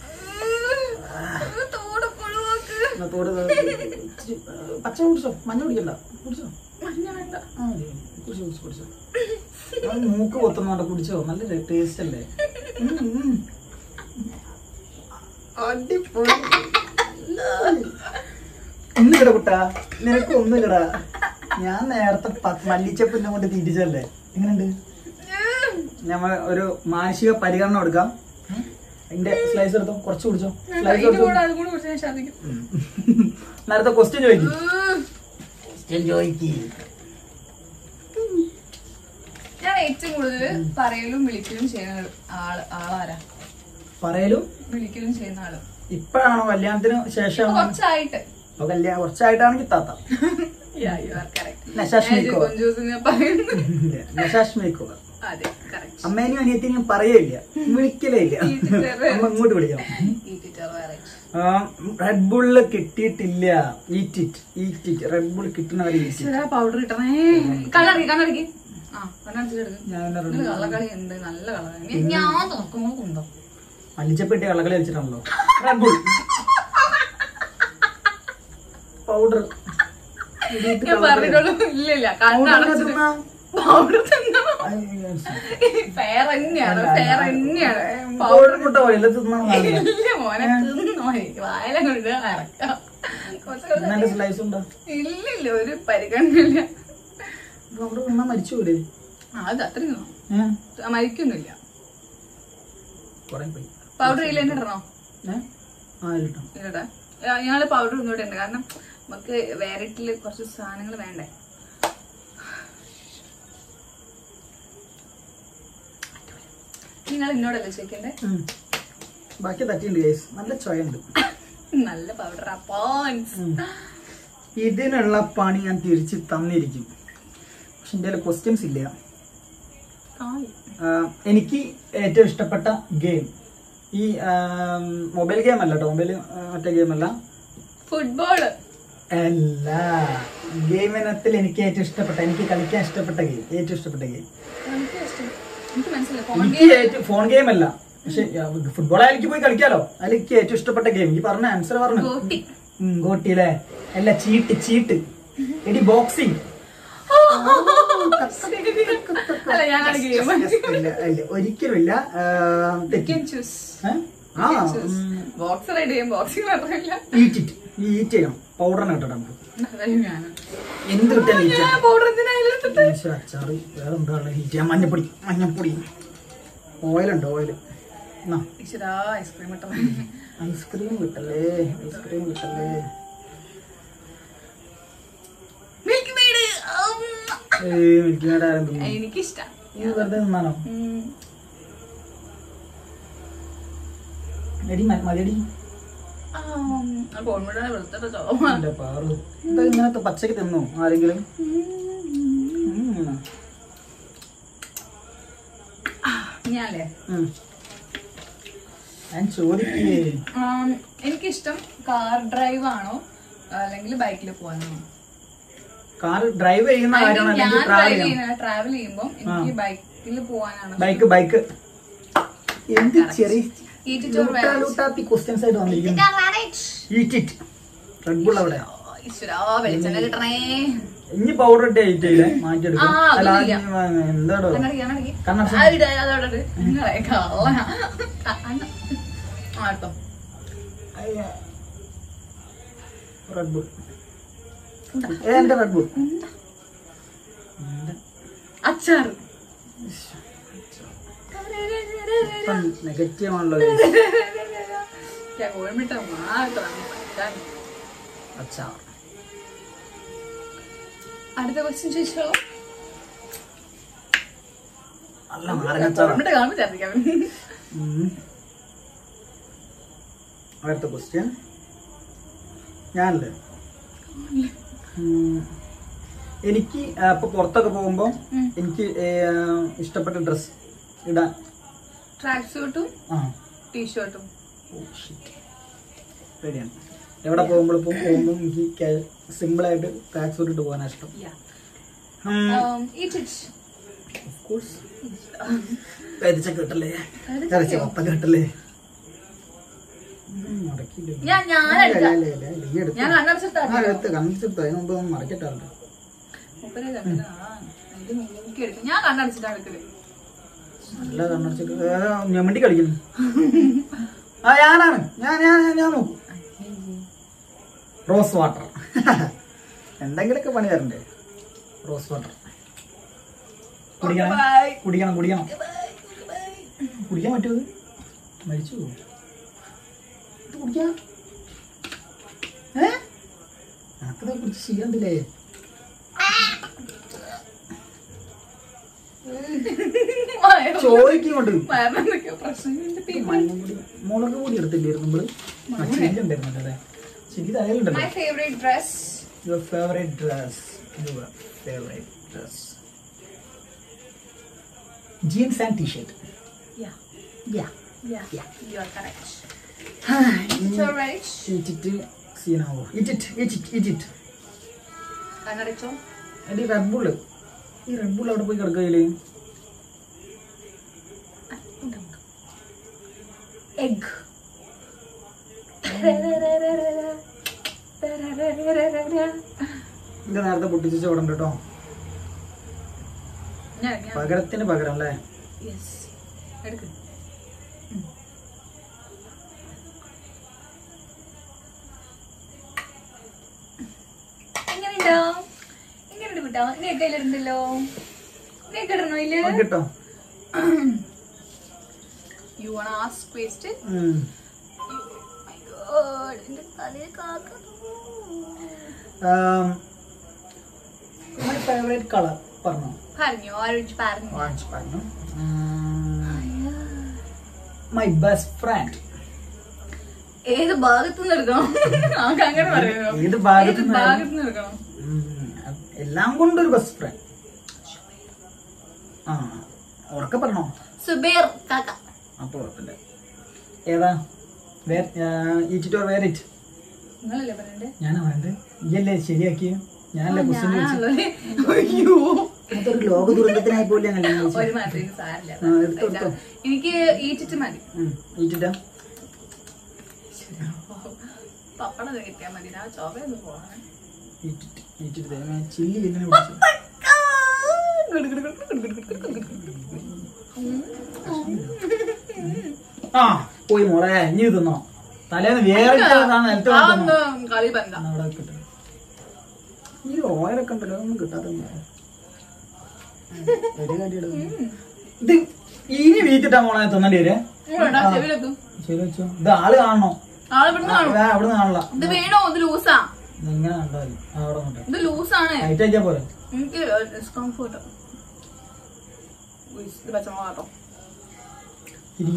തോട് പുഴുവാക്ക് എന്നാ തോട് ഇച്ചിരി, ഏ, പച്ച കുടിച്ചോ മഞ്ഞ കുടിക്കണ്ട കുടിച്ചോ മഞ്ഞ വേണ്ട ആ മതി. കുടിച്ചോ കുടിച്ചോ കുടിച്ചോ അത് മൂക്ക് പൊത്തുന്നോണ്ട് കുടിച്ചോ നല്ല ടേസ്റ്റ് അല്ലേ ഉം, ഉം. അടിപൊളി ഒന്നുകിട കുട്ടാ നിനക്ക് ഒന്നുകിട ഞാൻ നേരത്തെ പ- മല്ലിച്ചപ്പിന്നെ കൊണ്ട് തിരിച്ചല്ലേ എങ്ങനെയുണ്ട് ഞമ്മ ഒരു മാനസിക പരിഗണന കൊടുക്കാം അതിന്റെ സ്ലൈസ് എടുത്തോ കുറച്ച് കുടിച്ചോ സ്ലൈസ് ഇതിന്റെ എടുത്തോ കൂടെ അതും കൂടി കുടിച്ചാൽ ഞാൻ ഛർദ്ദിക്കും നേരത്തെ ക്വസ്റ്റ്യൻ ചോദിക്കും ഉം. ക്വസ്റ്റ്യൻ ചോദിക്കും ഞാൻ ഏറ്റവും കൂടുതൽ പറയലും വിളിക്കലും ചെയ്യുന്ന ആള് ആളാരാ പറയലും വിളിക്കലും ചെയ്യുന്ന ആള് ഇപ്പോഴാണോ കല്യാണത്തിന് ശേഷം ഇപ്പൊ കുറച്ചായിട്ട് അപ്പൊ കല്യാണം കുറച്ചായിട്ടാണെങ്കിൽ താത്ത Yeah, you are correct. നശാഷ് ഞാൻ മേക്കോവർ കൊഞ്ചൂസിനെ പറയുന്നു നശാഷ് മേക്കോവർ അതെ കറക്റ്റ് അമ്മേനും അനിയത്തിനും പറയില്ല വിളിക്കലേ ഇല്ല അമ്മ ഇങ്ങോട്ട് വിളിക്കണം റെഡ് ബുള്ള് കിട്ടിയിട്ടില്ല eat it eat it Red Bull കിട്ടുന്നവരെ ഈറ്റ് ഇറ്റ് പൗഡർ കിട്ടണേ കണ്ണടക്കി കണ്ണടക്കി ആ കണ്ണടച്ചിട്ടെടുക്കും ഞാൻ എന്നാ നിങ്ങള് കള്ളക്കളി ഉണ്ട് നല്ല കളകളി ഞാൻ തുറക്കുമ്പോൾ കുന്തം മല്ലിച്ചപ്പെട്ടി കളകളി വെച്ചിട്ടാണല്ലോ റെഡ് ബുൾ പൗഡർ ഞാൻ പറഞ്ഞിട്ടുള്ളൂ ഇല്ല ഇല്ല കണ്ണടച്ചിട്ട് പൗഡർ തിന്നോ ഫെയർ തന്നെയാണ് ഫെയർ തന്നെയാണ് പൗഡർ മുട്ട പോലെ തിന്നാൻ ഇല്ല മോനെ തിന്നോ വായലങ്ങോട്ട് ഇറക്കാം കുറച്ച് നല്ല സ്ലൈസ് ഉണ്ടോ ഇല്ല ഇല്ല ഒരു പരിഗണനയില്ല പൗഡർ തിന്നാൻ മരിച്ചുകൂടെ ആ, അത് അത്ര തിന്നോ ഏഹ് മരിക്കൊന്നുമില്ല കൊറേ പോയി പൗഡർ ഇല്ല എന്നെ ഇടണോ ഏഹ് ആ ഇല്ലട്ടോ ഇല്ലടാ ഞങ്ങള് പൗഡർ ഒന്നുകൂടെ ഉണ്ട് കാരണം നമുക്ക് വേറിട്ടില് കുറച്ച് സാധനങ്ങൾ വേണ്ടേ നിങ്ങൾ എന്നോടല്ലേ ചോദിക്കണ്ടേ ഉം. ബാക്കി തട്ടിയുണ്ട് ഗൈസ് നല്ല ചോയുണ്ട് നല്ല പൗഡർ അപ്പോൻസ് ഇതിനുള്ള പണി ഞാൻ തിരിച്ച് തന്നിരിക്കും പക്ഷെ എൻ്റെ ക്വസ്റ്റ്യൻസ് ഇല്ല ആ, എനിക്ക് ഏറ്റവും ഇഷ്ടപ്പെട്ട ഗെയിം ഈ മൊബൈൽ ഗെയിം അല്ല കേട്ടോ മൊബൈൽ മറ്റേ ഗെയിം അല്ല ഫുട്ബോള് അല്ല ഗെയിം ഇനത്തിൽ എനിക്ക് ഏറ്റവും ഇഷ്ടപ്പെട്ട എനിക്ക് കളിക്കാൻ ഇഷ്ടപ്പെട്ട ഗെയിം ഏറ്റവും ഇഷ്ടപ്പെട്ട ഗെയിം എനിക്ക് ഇഷ്ടം എനിക്ക് മനസ്സിലായി ഫോൺ എനിക്ക് ഏറ്റവും ഫോൺ ഗെയിം അല്ല പക്ഷെ ഫുട്ബോൾ എനിക്ക് പോയി കളിക്കാലോ അതിൽ എനിക്ക് ഏറ്റവും ഇഷ്ടപ്പെട്ട ഗെയിം എനിക്ക് പറഞ്ഞ ആൻസർ പറഞ്ഞു ഗോട്ടി ഉം, ഗോട്ടി അല്ലേ അല്ല ചീട്ട് ചീട്ട് എടി ബോക്സിംഗ് അല്ല ഞാനാണ് ഗെയിം ഇല്ല ഇല്ല ഒരിക്കലും ഇല്ല ആ, തെറ്റി ചൂസ് ഏ? ആ ബോക്സ് റെഡി ചെയ്യും ബോക്സിംഗ് മാത്രമില്ല ഈറ്റിറ്റ് ഈ ഈറ്റ് ചെയ്യണം പൗഡറിന് കിട്ടണം നമുക്ക് ഞാൻ എന്ത് കിട്ടിയാലും ഈറ്റ് ചെയ്യണം പൗഡർ എന്തിനായാലും ഈശ്വര, അച്ചാറ് വേറെ എന്താ ഉള്ളത് ഈറ്റ് ചെയ്യാൻ മഞ്ഞപ്പൊടി മഞ്ഞപ്പൊടി ഓയിലുണ്ട് ഓയിൽ എന്നാ ഈശ്വരാ ഐസ്ക്രീം ഇട്ടോ ഐസ്ക്രീം കിട്ടല്ലേ ഐസ്ക്രീം കിട്ടല്ലേ മിൽക്ക് മെയ്ഡ് ഏയ് മിൽക്കി മേഡ് ആരും തിന്നു എനിക്കിഷ്ടം ഇത് വെറുതെ നിന്നാണോ എടി മ- മതിയടി കോൺഫിഡൻസ് വെളുത്തിട്ട് ചോമ എന്റെ പാറു എന്താ ഇങ്ങനത്തെ പച്ചക്ക് തിന്നു ആരെങ്കിലും ഉം. ഞാനല്ലേ ഉം. ഞാൻ ചോദിക്കേ ആം, എനിക്കിഷ്ടം കാർ ഡ്രൈവ് ആണോ അല്ലെങ്കിൽ ബൈക്കിൽ പോകാനാണോ കാർ ഡ്രൈവ് ചെയ്യുന്ന കാര്യമാണോ ഞാൻ അല്ലെങ്കിൽ ട്രാവൽ ഡ്രൈവ് ചെയ്യണം ചെയ്യുന്ന ട്രാവൽ ചെയ്യുമ്പോൾ എനിക്ക് ബൈക്കിൽ പോകാനാണ് ബൈക്ക് ബൈക്ക് എന്ത് ചെറിയ Eat it or wear it. ലൂട്ടാത്തി ക്വസ്റ്റ്യൻസ് ആയിട്ട് വന്നിരിക്കുന്നു ഈറ്റ് ഇറ്റ് റെഡ് ബുൾ അവിടെ ഈശ്വരാ വെളിച്ചെണ്ണ കിട്ടണേ ഇനി പൗഡർ ഇട്ട് ഈറ്റ് ചെയ്യില്ലേ മാറ്റിയെടുക്കും ആ, അല്ല അതൊന്നുമില്ല. ഇനി എന്താടോ കണ്ണടക്കി കണ്ണടക്കി കണ്ണടച്ച് ആ, ഇട്, അതവിടെ ഇട്. നിങ്ങളെ കള്ള ആ, അണ്ണ. ആ, എടുത്തോ. റെഡ് ബുൾ ഏ എന്റെ റെഡ് ബുൾ അച്ചാറ് നെഗറ്റീവ് ആണല്ലോ ഞാൻ കോഴിമിട്ട മാത്രം പഠിക്കാൻ. അച്ഛാ അടുത്ത ക്വസ്റ്റ്യൻ ചോദിച്ചോളൂ നല്ല നാരങ്ങച്ചാറാണ് കോഴിമിട്ട കാണുമ്പോൾ ഛർദ്ദിക്കാൻ വരും. ഉം. അടുത്ത ക്വസ്റ്റ്യൻ ഞാനല്ലേ ഉം. എനിക്ക് ആ, ഇപ്പൊ പുറത്തൊക്കെ പോകുമ്പോ ഉം. എനിക്ക് ഏ, ഇഷ്ടപ്പെട്ട ഡ്രസ് ഇടാൻ ട്രാക്ക് സൂട്ടും ആ ടീഷർട്ടും ഓ ഷിറ്റ് റെഡിയാണ് എവിടെ പോകുമ്പോൾ ഇപ്പം പോകുമ്പോൾ എനിക്ക് സിമ്പിൾ ആയിട്ട് ട്രാക്ക് സൂട്ട് ഇട്ട് പോകാനാണ് ഇഷ്ടം Yeah. ഉം, Um, eat it. of course. കരിച്ചൊക്കെ കിട്ടല്ലേ കരിച്ചൊക്കെയോ? കരിച്ച മൊത്തം കിട്ടല്ലേ ഉം, മടക്കിയില്ല. ഞാൻ ഞാൻ ഇല്ല, എടുക്കാം ഇല്ല, ഇല്ല, ഇല്ല, ഈ എടുത്ത്. ഞാൻ കണ്ണടച്ചിട്ടാ ആ, എടുത്ത് കണ്ണിച്ചെടുത്തു അതിന് മുമ്പ് ഒന്ന് മടക്കിട്ടാണ് മൂപ്പരെ കണ്ടിട്ട് ആ, ഇത് നോക്കി എടുക്കും ഞാൻ കണ്ണടച്ചിട്ടാണ് എടുക്കല് നല്ല കണ്ണടച്ചിട്ട് ഞമ്മണ്ടി കളിക്കുന്നു ആ ഞാനാണ് ഞാൻ ഞാൻ ഞാൻ- ഞാൻ നോക്കും റോസ് വാട്ടർ എന്തെങ്കിലുമൊക്കെ പണി തരണ്ടേ റോസ് വാട്ടർ കുടിക്കണം Bye. കുടിക്കണം കുടിക്കണം കുടിക്കാൻ പറ്റുമോ ഇത്? മരിച്ചു പോകും ഇത് കുടിക്കാം ഏ നമുക്കത് കുടിച്ച് ശീലമുണ്ടല്ലേ ചോദിക്കും കൊണ്ട് വയറിനെന്തൊക്കെയോ പ്രശ്നങ്ങളുണ്ട് പിന്നെ മഞ്ഞപ്പൊടി മുളക് പൊടി എടുത്തില്ലായിരുന്നു നമ്മള് ആ, ചില്ലി ഉണ്ടായിരുന്നല്ലോ അല്ലേ ചില്ലി തലയിലുണ്ടല്ലോ my favourite dress your favourite dress your favourite dress jeans and T-shirt Yeah. Ya Yeah. You are correct. ഇനി So right. ഈറ്റിട്ട് സീനാവോ ഈറ്റിറ്റ് ഈറ്റിറ്റ് ഈറ്റിറ്റ് കണ്ണടച്ചോ എന്റെ റെഡ് ബുള്ള് ഈ റെഡ് ബുൾ അവിടെ പോയി കിടക്കയില് എഗ് എന്റെ നേരത്തെ പൊട്ടിച്ച് ചോടണ്ട കേട്ടോ ഞാൻ ഞാൻ പകരത്തിന് പകരം അല്ലേ യെസ് എടുക്ക് എങ്ങനെയുണ്ടോ എങ്ങനെയുണ്ട് കുട്ടാ നീയൊക്കെ ഇടണ്ടല്ലോ നീയൊക്കെ ഇടണോ ഇല്ല കിട്ടോ യു വൺ ആസ്ക് ക്വസ്റ്റ്യൻ ഉം. മൈ ഗോഡ് എന്റെ തലയിൽ കാക്കുന്നു Um, my favorite color പറഞ്ഞോ പറഞ്ഞോ ആരോട് പറഞ്ഞു ഓറഞ്ച് പറഞ്ഞു മൈ ബെസ്റ്റ് ഫ്രണ്ട് ഏത് ഭാഗത്തു നിന്ന് എടുക്കണം നമുക്ക് അങ്ങനെ പറയുമോ ഏത് ഭാഗത്ത് ഏത് ഭാഗത്തു നിന്ന് എടുക്കണം എല്ലാം കൊണ്ടൊരു ബെസ്റ്റ് ഫ്രണ്ട് ആ ഉറക്കെ പറഞ്ഞോ സുബേർ കാക്ക അപ്പൊ ഉറപ്പില്ല ഏതാ ഈറ്റിറ്റ് ഓർ വേർ ഇറ്റ് നിങ്ങളല്ലേ പറയണ്ടേ ഞാനാ പറയണ്ടേ ഇയല്ലേ ശരിയാക്കി ഞാനല്ലേ ക്വസ്റ്റ്യൻ ചോദിച്ചു ഞാനാണല്ലേ? അയ്യോ അതൊരു ലോക ദുരന്തത്തിനായി പോലെ ഞങ്ങൾ ചോദിച്ചു ഒരു മാസത്തിന് സാരില്ല ആ, എടുത്തോ, എടുത്തോ. എനിക്ക് ഈറ്റിട്ട് മതി ഈറ്റിറ്റാ പപ്പടം കിട്ടിയാ മതി ഞാൻ ചോവയൊന്നും പോകണം ഈറ്റിറ്റ് ഈറ്റിറ്റ് ദൈവമേ, ചില്ലി എങ്ങനെ പിടിച്ചു ആ പോയി മോളെ ഇനി ഇത് തിന്നോ തലേന്ന് വേറെ നിലത്ത് ആ കിടന്നു ഒന്ന് കളി ബന്ധ അവിടെ കിട്ടും ഈ ഓയിലൊക്കെ ഉണ്ടല്ലോ ഒന്നും കിട്ടാത്ത ഇത് ഇനി വീട്ടിട്ടാ മോളെ തിന്നേണ്ടി വരെ ചെവിലെത്തും ശരി വെച്ചോ ഇത് ആള് കാണണോ ആളെ ഇവിടുന്ന് കാണും ആ, അവിടെ കാണില്ല ഇത് വേണോ ഇത് ലൂസാ ഇങ്ങനെ കണ്ടാലും അവിടെ നോട്ടെ ഇത് ലൂസാണ് ടൈറ്റ് ആക്കിയാ പോലെ എനിക്ക് ഡിസ്കംഫോർട്ട് ഇത് പച്ചമുളക് കേട്ടോ ഇരി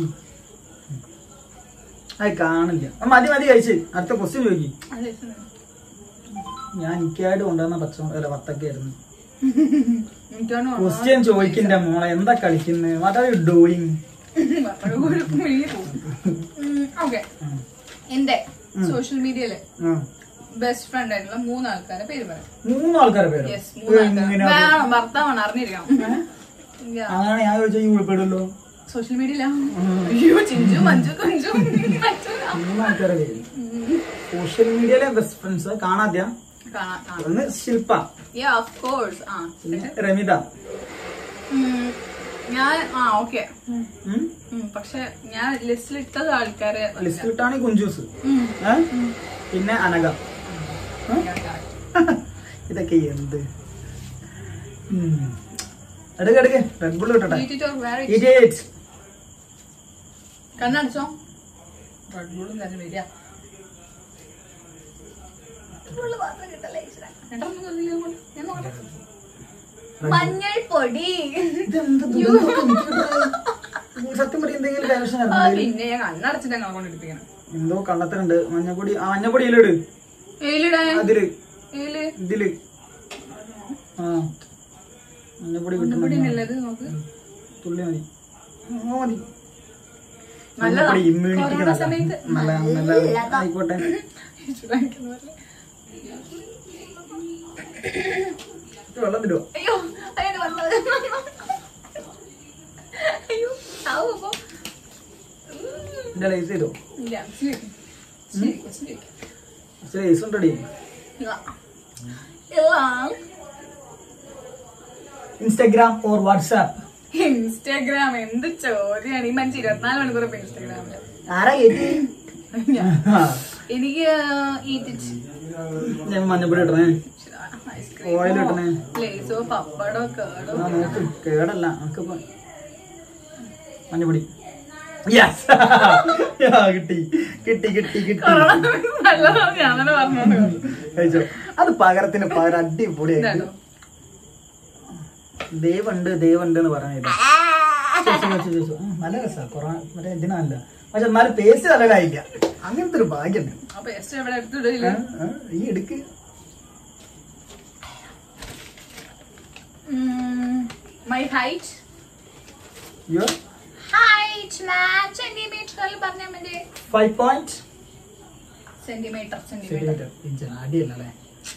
അത് കാണില്ല ആ, മതി മതി കഴിച്ച് അടുത്ത ക്വസ്റ്റ്യൻ ചോദിക്കും അത് രസമുണ്ട്. ഞാൻ എനിക്കായിട്ട് കൊണ്ടുവന്ന പച്ച അല്ല വത്തക്കായിരുന്നു എനിക്കാണ് ക്വസ്റ്റ്യൻ ചോദിക്കണ്ട മോളെ എന്താ കളിക്കുന്നത് what are you doing okay എന്റെ സോഷ്യൽ മീഡിയയില് ബെസ്റ്റ് ഫ്രണ്ട് ആയിട്ടുള്ള മൂന്ന് ആൾക്കാരെ പേര് പറയാം മൂന്ന് ആൾക്കാരെ പേരോ യെസ് മൂന്ന് എങ്ങനെ ആൾക്കാർ വേണം ഭർത്താവാണ് അറിഞ്ഞിരിക്കണം അങ്ങനെ ഞാൻ ചോദിച്ചാൽ ഈ ഉൾപ്പെടുമല്ലോ സോഷ്യൽ മീഡിയയില അയ്യോ ചിഞ്ചു മഞ്ജു കുഞ്ചു മഞ്ജു. മൂന്ന് ആൾക്കാരെ പേര് സോഷ്യൽ മീഡിയയിലെ ബെസ്റ്റ് ഫ്രണ്ട്സ് കാണാദ്യ കാണാം കാണാം ഒന്ന് ശില്പ യാ ഓഫ് കോഴ്സ് ആ പിന്നെ രമിത ഉം, ഞാൻ ആ ഓക്കെ ഉം? പക്ഷെ ഞാൻ ലിസ്റ്റിൽ ഇട്ടത് ആൾക്കാരെ ലിസ്റ്റ് കിട്ടാണെങ്കിൽ കുഞ്ചൂസ് ഉം. ഏ? പിന്നെ അനഘ ഉം? ഇതൊക്കെ എന്ത് ഉം. എടുക്ക് എടുക്ക് റെഡ് ബുൾ കിട്ടട്ടെ Eat it or wear it. Eat it. കണ്ണടച്ചോ റെഡ് ബുള്ളും തന്നെ വരിക ഞാൻ നോക്കട്ടെ മഞ്ഞൾ പൊടി ഇതെന്ത് ദുരന്തമൊക്കെ എനിക്ക് കിട്ടുന്നത്? സത്യം പറയും എന്തെങ്കിലും ഡയറക്ഷൻ ആ, ഇറങ്ങുന്നത് പിന്നെ ഞാൻ കണ്ണടച്ചിട്ട് ഞങ്ങളെ കൊണ്ട് എടുപ്പിക്കണം എന്തോ കള്ളത്തനുണ്ട് മഞ്ഞപ്പൊടി ആ മഞ്ഞപ്പൊടി ഇതിലിട് ഏലിടാൻ അതില് ഏല് ഇതില് ആ മഞ്ഞപ്പൊടി പൊടി കിട്ടുന്നുണ്ട് നല്ലത് നോക്ക് തുള്ളി മതി ആ, മതി നല്ലതാ. മഞ്ഞപ്പൊടി ഇമ്മ്യൂണിറ്റിക്ക് കൊറോണ സമയത്ത് നല്ല നല്ല ആയിക്കോട്ടെ ചൂടാക്കുന്ന പോലെ. ഇത് വെള്ളം തരുമോ അയ്യോ അയ്യോ വന്നത് അയ്യോ ആവോ അപ്പൊ എന്റെ ലൈസ് തരുമോ ഇല്ല ശരി ശരി ശരി ലൈസ് ഉണ്ടോടി ഇല്ല ഇല്ല ഇൻസ്റ്റഗ്രാം ഓർ വാട്സാപ്പ് ഇൻസ്റ്റാഗ്രാം എന്ത് ചോദ്യമാണ് ഈ മനുഷ്യ ഇരുപത്തിനാല് മണിക്കൂർ ഇപ്പൊ ഇൻസ്റ്റാഗ്രാമില് ആരാ കയറ്റി എനിക്ക് ഈറ്റിച്ച് ഞാൻ മഞ്ഞപ്പൊടി ഇടണേ ഓയിൽ ഇടണേ ലേസോ പപ്പടോ കേടോ ആ നോക്ക് കേടല്ല നമുക്കിപ്പോ മഞ്ഞപ്പൊടി Yes. ആ, കിട്ടി കിട്ടി കിട്ടി കിട്ടി നല്ലതാണ് ഞാൻ തന്നെ പറഞ്ഞോണ്ട് കഴിച്ചോ അത് പകരത്തിന് പകരം അടിപൊളിയായിട്ട് ഇതാണോ? ദൈവമുണ്ട് ദൈവമുണ്ട് എന്ന് പറഞ്ഞത് നല്ല രസാ കൊറ മറ്റേ ഇതിനല്ല പക്ഷെ എന്നാലും പേസ്റ്റ് നല്ലതായില്ല അങ്ങനത്തെ ഒരു ഭാഗ്യമുണ്ട് അപ്പൊ എസ്റ്റ് എവിടെ എടുത്തിടില്ല ആ, ആ, ഈ എടുക്ക് my height yo height man സെന്റിമീറ്ററിൽ പറഞ്ഞാൽ മതി five point centimetre centimetre centimetre inch അടിയല്ലേ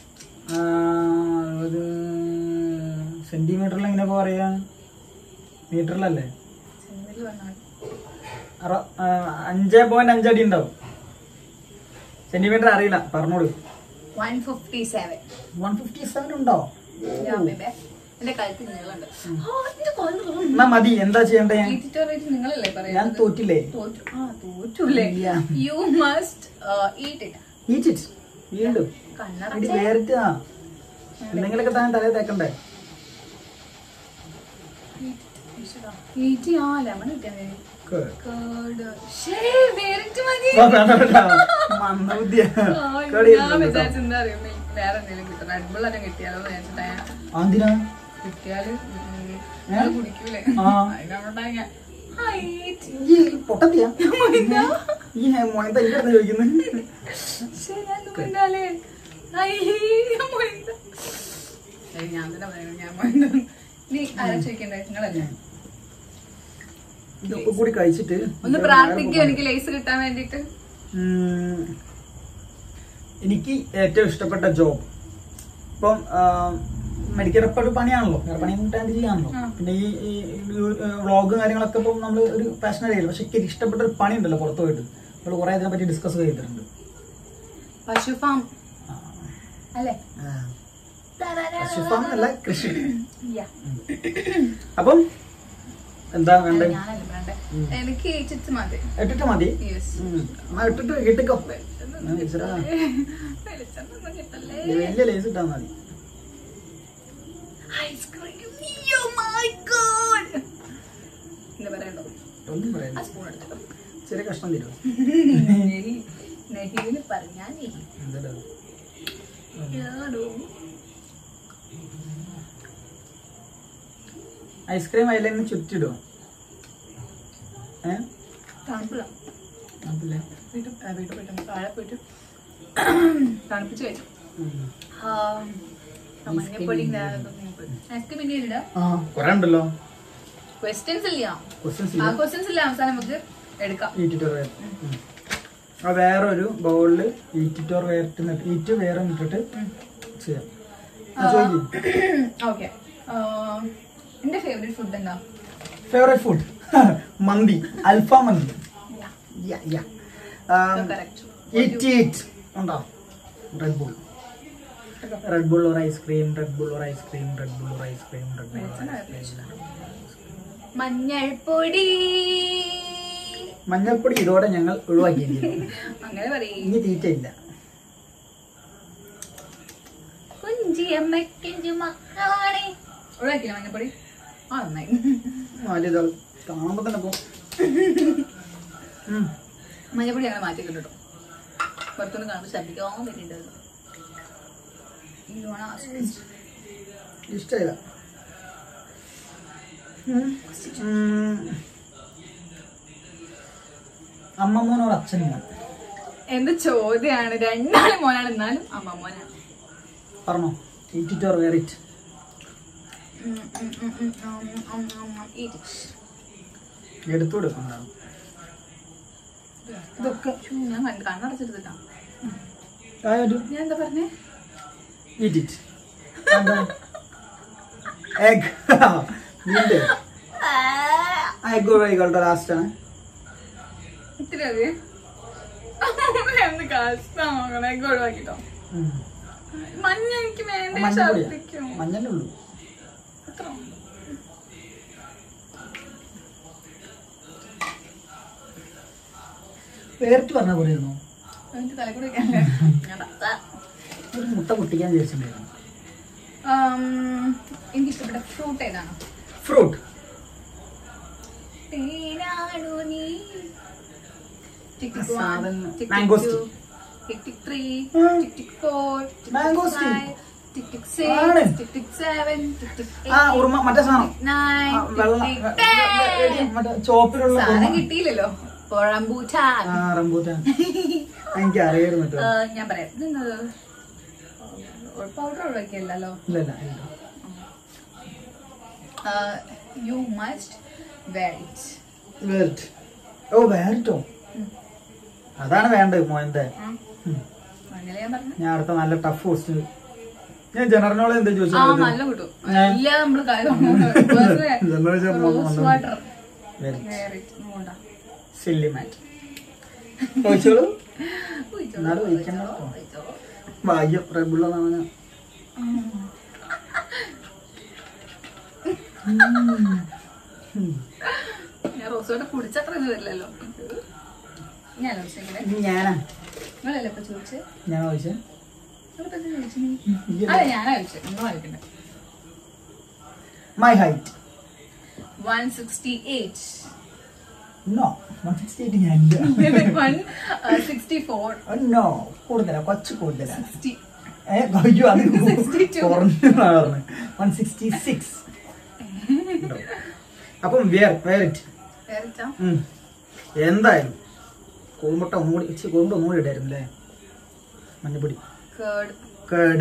അറുപത് സെന്റിമീറ്ററിൽ എങ്ങനെ പറയാ മീറ്ററിലല്ലേ സെന്റിമീറ്റർ പറഞ്ഞാൽ അറ- ആ, അഞ്ചേ പോയിന്റ് അഞ്ചടി ഉണ്ടാവും സെന്റിമീറ്റർ അറിയില്ല പറഞ്ഞോളൂ one fifty seven one fifty seven ഉണ്ടോ എന്റെ കഴുത്ത് നീളുണ്ട് ആ, എന്റെ കഴുത്ത് നീളുണ്ട്. എന്നാ മതി എന്താ ചെയ്യണ്ടേ ഞാൻ ഈറ്റിറ്റോ റേറ്റ് നിങ്ങളല്ലേ ഞാൻ പറയുന്നത് തോറ്റില്ലേ തോറ്റു ആ തോറ്റുല്ലേ ഇല്ല. You must eat it eat it വീണ്ടും കണ്ണട ഇടി വേറിട്ടാ എന്തെങ്കിലുമൊക്കെ താൻ തലേ തേക്കണ്ടേ ഈറ്റ് ആ ലെമൺ കിട്ടിയാൽ കേട്. കേട് ശേ വേറിട്ട് മതി ആ, വേണ്ട, വേണ്ട. മന്ദബുദ്ധിയാ. ആ, കേട് ഞാൻ ചെയ്യുന്നുണ്ട് കേട്ടോ. വിചാരിച്ചു എന്താ അറിയോ മിൽക്ക് വേറെ എന്തെങ്കിലും കിട്ടും റെഡ് ബുൾ തന്നെ കിട്ടിയാലോ എന്ന് വിചാരിച്ചിട്ടാ ഞാൻ ആ, എന്തിനാ കിട്ടിയാല് ഏ? അത് കുടിക്കൂലേ ആ. അതിനോണ്ടാ ഞാൻ ഹൈറ്റ് ഈ പൊട്ടത്തിയാ ഈ മോയന്ത എന്റെ അടുത്ത് ചോദിക്കുന്നത് ശേ ഞാൻ മുണ്ടാലേ അയ്യേ ഞാൻ മൊയ്ത ഏയ് ഞാൻ തന്നെ പറയുന്നു ഞാൻ മൊയ്ത നീ ആരാ ചോദിക്കണ്ടേ നിങ്ങളല്ലേ ഇതൊക്കെ കൂടി കഴിച്ചിട്ട് ഒന്ന് പ്രാർത്ഥിക്കും എനിക്ക് ലേസ് കിട്ടാൻ വേണ്ടിട്ട് ഉം, എനിക്ക് ഏറ്റവും ഇഷ്ടപ്പെട്ട ജോബ് ഇപ്പം മെഡിക്കൽ റെപ്പ് ഒരു പണിയാണല്ലോ വേറെ പണി കിട്ടാണ്ട് ചെയ്യാണല്ലോ ആ. പിന്നെ ഈ വ്ളോഗ് കാര്യങ്ങളൊക്കെ ഇപ്പം നമ്മൾ ഒരു പാഷനറി ആയില്ല പക്ഷെ എനിക്ക് ഇഷ്ടപ്പെട്ട ഒരു പണി ഉണ്ടല്ലോ പുറത്ത് പോയിട്ട് നമ്മൾ കുറെ ഇതിനെ പറ്റി ഡിസ്കസ് ചെയ്തിട്ടുണ്ട് പശു ഫാം ആ. അല്ലേ ആ. പശുഫാം അല്ല കൃഷി Yeah. അപ്പം എന്താ വേണ്ടത് ഞാനല്ലേ പറയണ്ടേ എനിക്ക് ചിപ്സ് മതി ഇട്ടിട്ട് മതി യെസ് ഉം. എന്നാ ഇട്ടിട്ട് കിട്ടിക്കോ ഞാൻ വിളിച്ചതാ. വെളിച്ചെണ്ണൊന്നും കിട്ടല്ലേ ഇത് വലിയ ലേസ് ഇട്ടാ മതി ഐസ്ക്രീം Oh my God. എന്താ പറയണ്ടോ ഒന്നും ആ പറയാനില്ല സ്പൂൺ എടുത്തോ ചെറിയ കഷ്ണം തരുമോ നെഹി നെഹിന്ന് പറഞ്ഞാ നെഹി എന്താ ഏടോ. ഐസ്ക്രീം അതിലെന്ന് ചുറ്റിടുമോ ഏ തണുപ്പില്ല അതില്ലേ വീട്ടിൽ ആ, വീട്ടിൽ പോയിട്ട് താഴെ പോയിട്ട് തണുപ്പിച്ച് കഴിച്ചു ഉം. ആ, ആ മഞ്ഞപ്പൊടി ഐസ്ക്രീം പിന്നെ ഇടാം ആ കുറെ ഉണ്ടല്ലോ ക്വസ്റ്റ്യൻസ് ഇല്ല ക്വസ്റ്റ്യൻസ് ആ ക്വസ്റ്റ്യൻസ് ഇല്ല അവസാനം നമുക്ക് എടുക്കാം ഈറ്റിറ്റോർ വേർ ആ വേറൊരു ബൗളിൽ ഈറ്റിറ്റോർ വേറിട്ട് ഈറ്റ് വേറെ ഇട്ടിട്ട് ചെയ്യാം ആ, ചോദിക്ക് ഓക്കെ എന്റെ ഫേവറേറ്റ് ഫുഡ് എന്താ ഫേവറേറ്റ് ഫുഡ് മന്തി അൽഫാം മന്തി ya ya correct eat eat ഉണ്ടോ റെഡ് ബുൾ റെഡ് ബുൾ ഒരു ഐസ്ക്രീം റെഡ് ബുൾ ഒരു ഐസ്ക്രീം റെഡ് ബുൾ ഒരു ഐസ്ക്രീം റെഡ് ബുൾ ഒരു ഐസ്ക്രീം മഞ്ഞൾപ്പൊടി മഞ്ഞൾപ്പൊടി ഇതോടെ ഞങ്ങൾ ഒഴിവാക്കിയിരിക്കുന്നു അങ്ങനെ പറയും ഇനി തീറ്റയില്ല കുഞ്ചിയമ്മയ്ക്ക് മക്കളാണേ ഒഴിവാക്കില്ല മഞ്ഞൾപ്പൊടി ആ നന്നായി വലിയ കാണുമ്പോ തന്നെ പോ ഉം. മഞ്ഞൾപ്പൊടി ഞങ്ങൾ മാറ്റി കിട്ടും പുറത്തുനിന്ന് കാണുമ്പോൾ ഛർദ്ദിക്കാൻ വേണ്ടിയിട്ടുണ്ടായിരുന്നു You wanna ask me? ഇഷ്ടമില്ല ഉം. ഉം. അമ്മമ്മോനോ അച്ഛനോ എന്ത് ചോദ്യമാണ് രണ്ടാളും മോനാണ് എന്നാലും അമ്മ മോനാണ് പറഞ്ഞോ ഈറ്റിറ്റോർ വേറിറ്റ് ഉം, ഉം, ഉം, ഉം, ഉം, ഉം, ഉം, ഉം, eat it. എടുത്തു കൊടുക്കണ്ടാവും ഇതൊക്കെ ശ്ശോ, ഞാൻ കണ്ണ് കണ്ണടച്ചെടുത്തിട്ടാ ആയ പറ്റൂ ഞാൻ എന്താ പറഞ്ഞേ ഈറ്റ് ഇറ്റ് എഗ് വീണ്ടും എഗ് ഒഴിവായിക്കോട്ടെ ലാസ്റ്റ് ആണ് ഇത്തിരി അതെ എന്ത് കഷ്ടമാകണേ ഒഴിവാക്കിട്ടോ ഉം. മഞ്ഞ എനിക്ക് വേണ്ട മഞ്ഞപ്പൊടിയാ ഛർദിക്കും മഞ്ഞല്ലേ ഉള്ളൂ അത്ര വേറിട്ട് പറഞ്ഞ പോലെയായിരുന്നു എനിക്ക് തലക്കൂടെ വെക്കാനല്ലേ ഞാൻ ദാ. ഒരു മുട്ട പൊട്ടിക്കാൻ വിചാരിച്ചിട്ടുണ്ടായിരുന്നു ഉം, എനിക്ക് ഇഷ്ടപ്പെട്ട ഫ്രൂട്ട് ഏതാണ് ഫ്രൂട്ട് തേനാണു നീ ടിക് ടിക് വൺ സാധനം. Tick Mangosteen. Tick two tick tick three ഉം. Tick tick four tick Mangosteen. Five tick tick ആണ്. സിക്സ് ടിക് ടിക് സെവൻ ടിക് ടിക് ആ ഉറുമ മറ്റേ സാധനം നയൻ ആ, വെള്ള ടിക് വെ- ടിക് വെ- വെ- ടെൻ മറ്റേ ചോപ്പിലുള്ള സാധനം ഉറുമ. കിട്ടിയില്ലല്ലോ റംബൂട്ടാൻ ആ റംബൂട്ടാൻ എനിക്ക് അറിയായിരുന്നു കേട്ടോ ആ, ഞാൻ പറയാം ഇതെന്നത് പൗഡർ ഒഴിവാക്കിയല്ലോ ഇല്ല ഇല്ല ഇല്ല. യു മസ്റ്റ് വെയിറ്റ് വേറിട്ട് ഓ വേറിട്ടോ അതാണ് വേണ്ടത് മോയന്റെ അങ്ങനെ ഞാൻ പറഞ്ഞു ഞാൻ അടുത്ത നല്ല ടഫ് ക്വസ്റ്റ്യൻ ഞാൻ ജനറൽ നോളജ് എന്താ ആ ചോദിച്ചത് നല്ല കിട്ടും ഇല്ല നമ്മള് റോസ് വാട്ടർ സില്ലി മാറ്റ് ചോദിച്ചോളൂ എന്നാലും ഒഴിക്കണ്ട കേട്ടോ. ഭാഗ്യം റെബുള്ളതാണ് ഞാൻ റോസ് വാട്ടർ കുടിച്ചത്ര ഇത് വരില്ലല്ലോ ഞാൻ ചോദിച്ചെങ്കിലേ ഇനി ഞാനാ നിങ്ങളല്ലേ ഇപ്പൊ ചോദിച്ചേ ഞാൻ ചോദിച്ചേ നിങ്ങളിപ്പോ എന്താ ചോദിച്ചേ അതെ ഞാനാ ചോദിച്ചത് നിങ്ങൾ വായിക്കണ്ടേ my height one sixty eight no one sixty eight ഞാനില്ല വൺ സിക്സ്റ്റി ഫോർ നോ കൂടുതലാ കൊച്ചു കൂടുതലാ സിക്സ്റ്റി ഏ അയ്യോ അത് 62. കുറഞ്ഞാ പറഞ്ഞത് വൺ സിക്സ്റ്റി സിക്സ് അപ്പം വേർ വേറിറ്റ് വേറിട്ടാ എന്തായാലും കോഴിമുട്ട ഒന്നുകൂടി ഇച്ചിരി കോഴിമുട്ട ഒന്നുകൂടി ഇടായിരുന്നു അല്ലേ മഞ്ഞപ്പൊടി കേർഡ് കേട്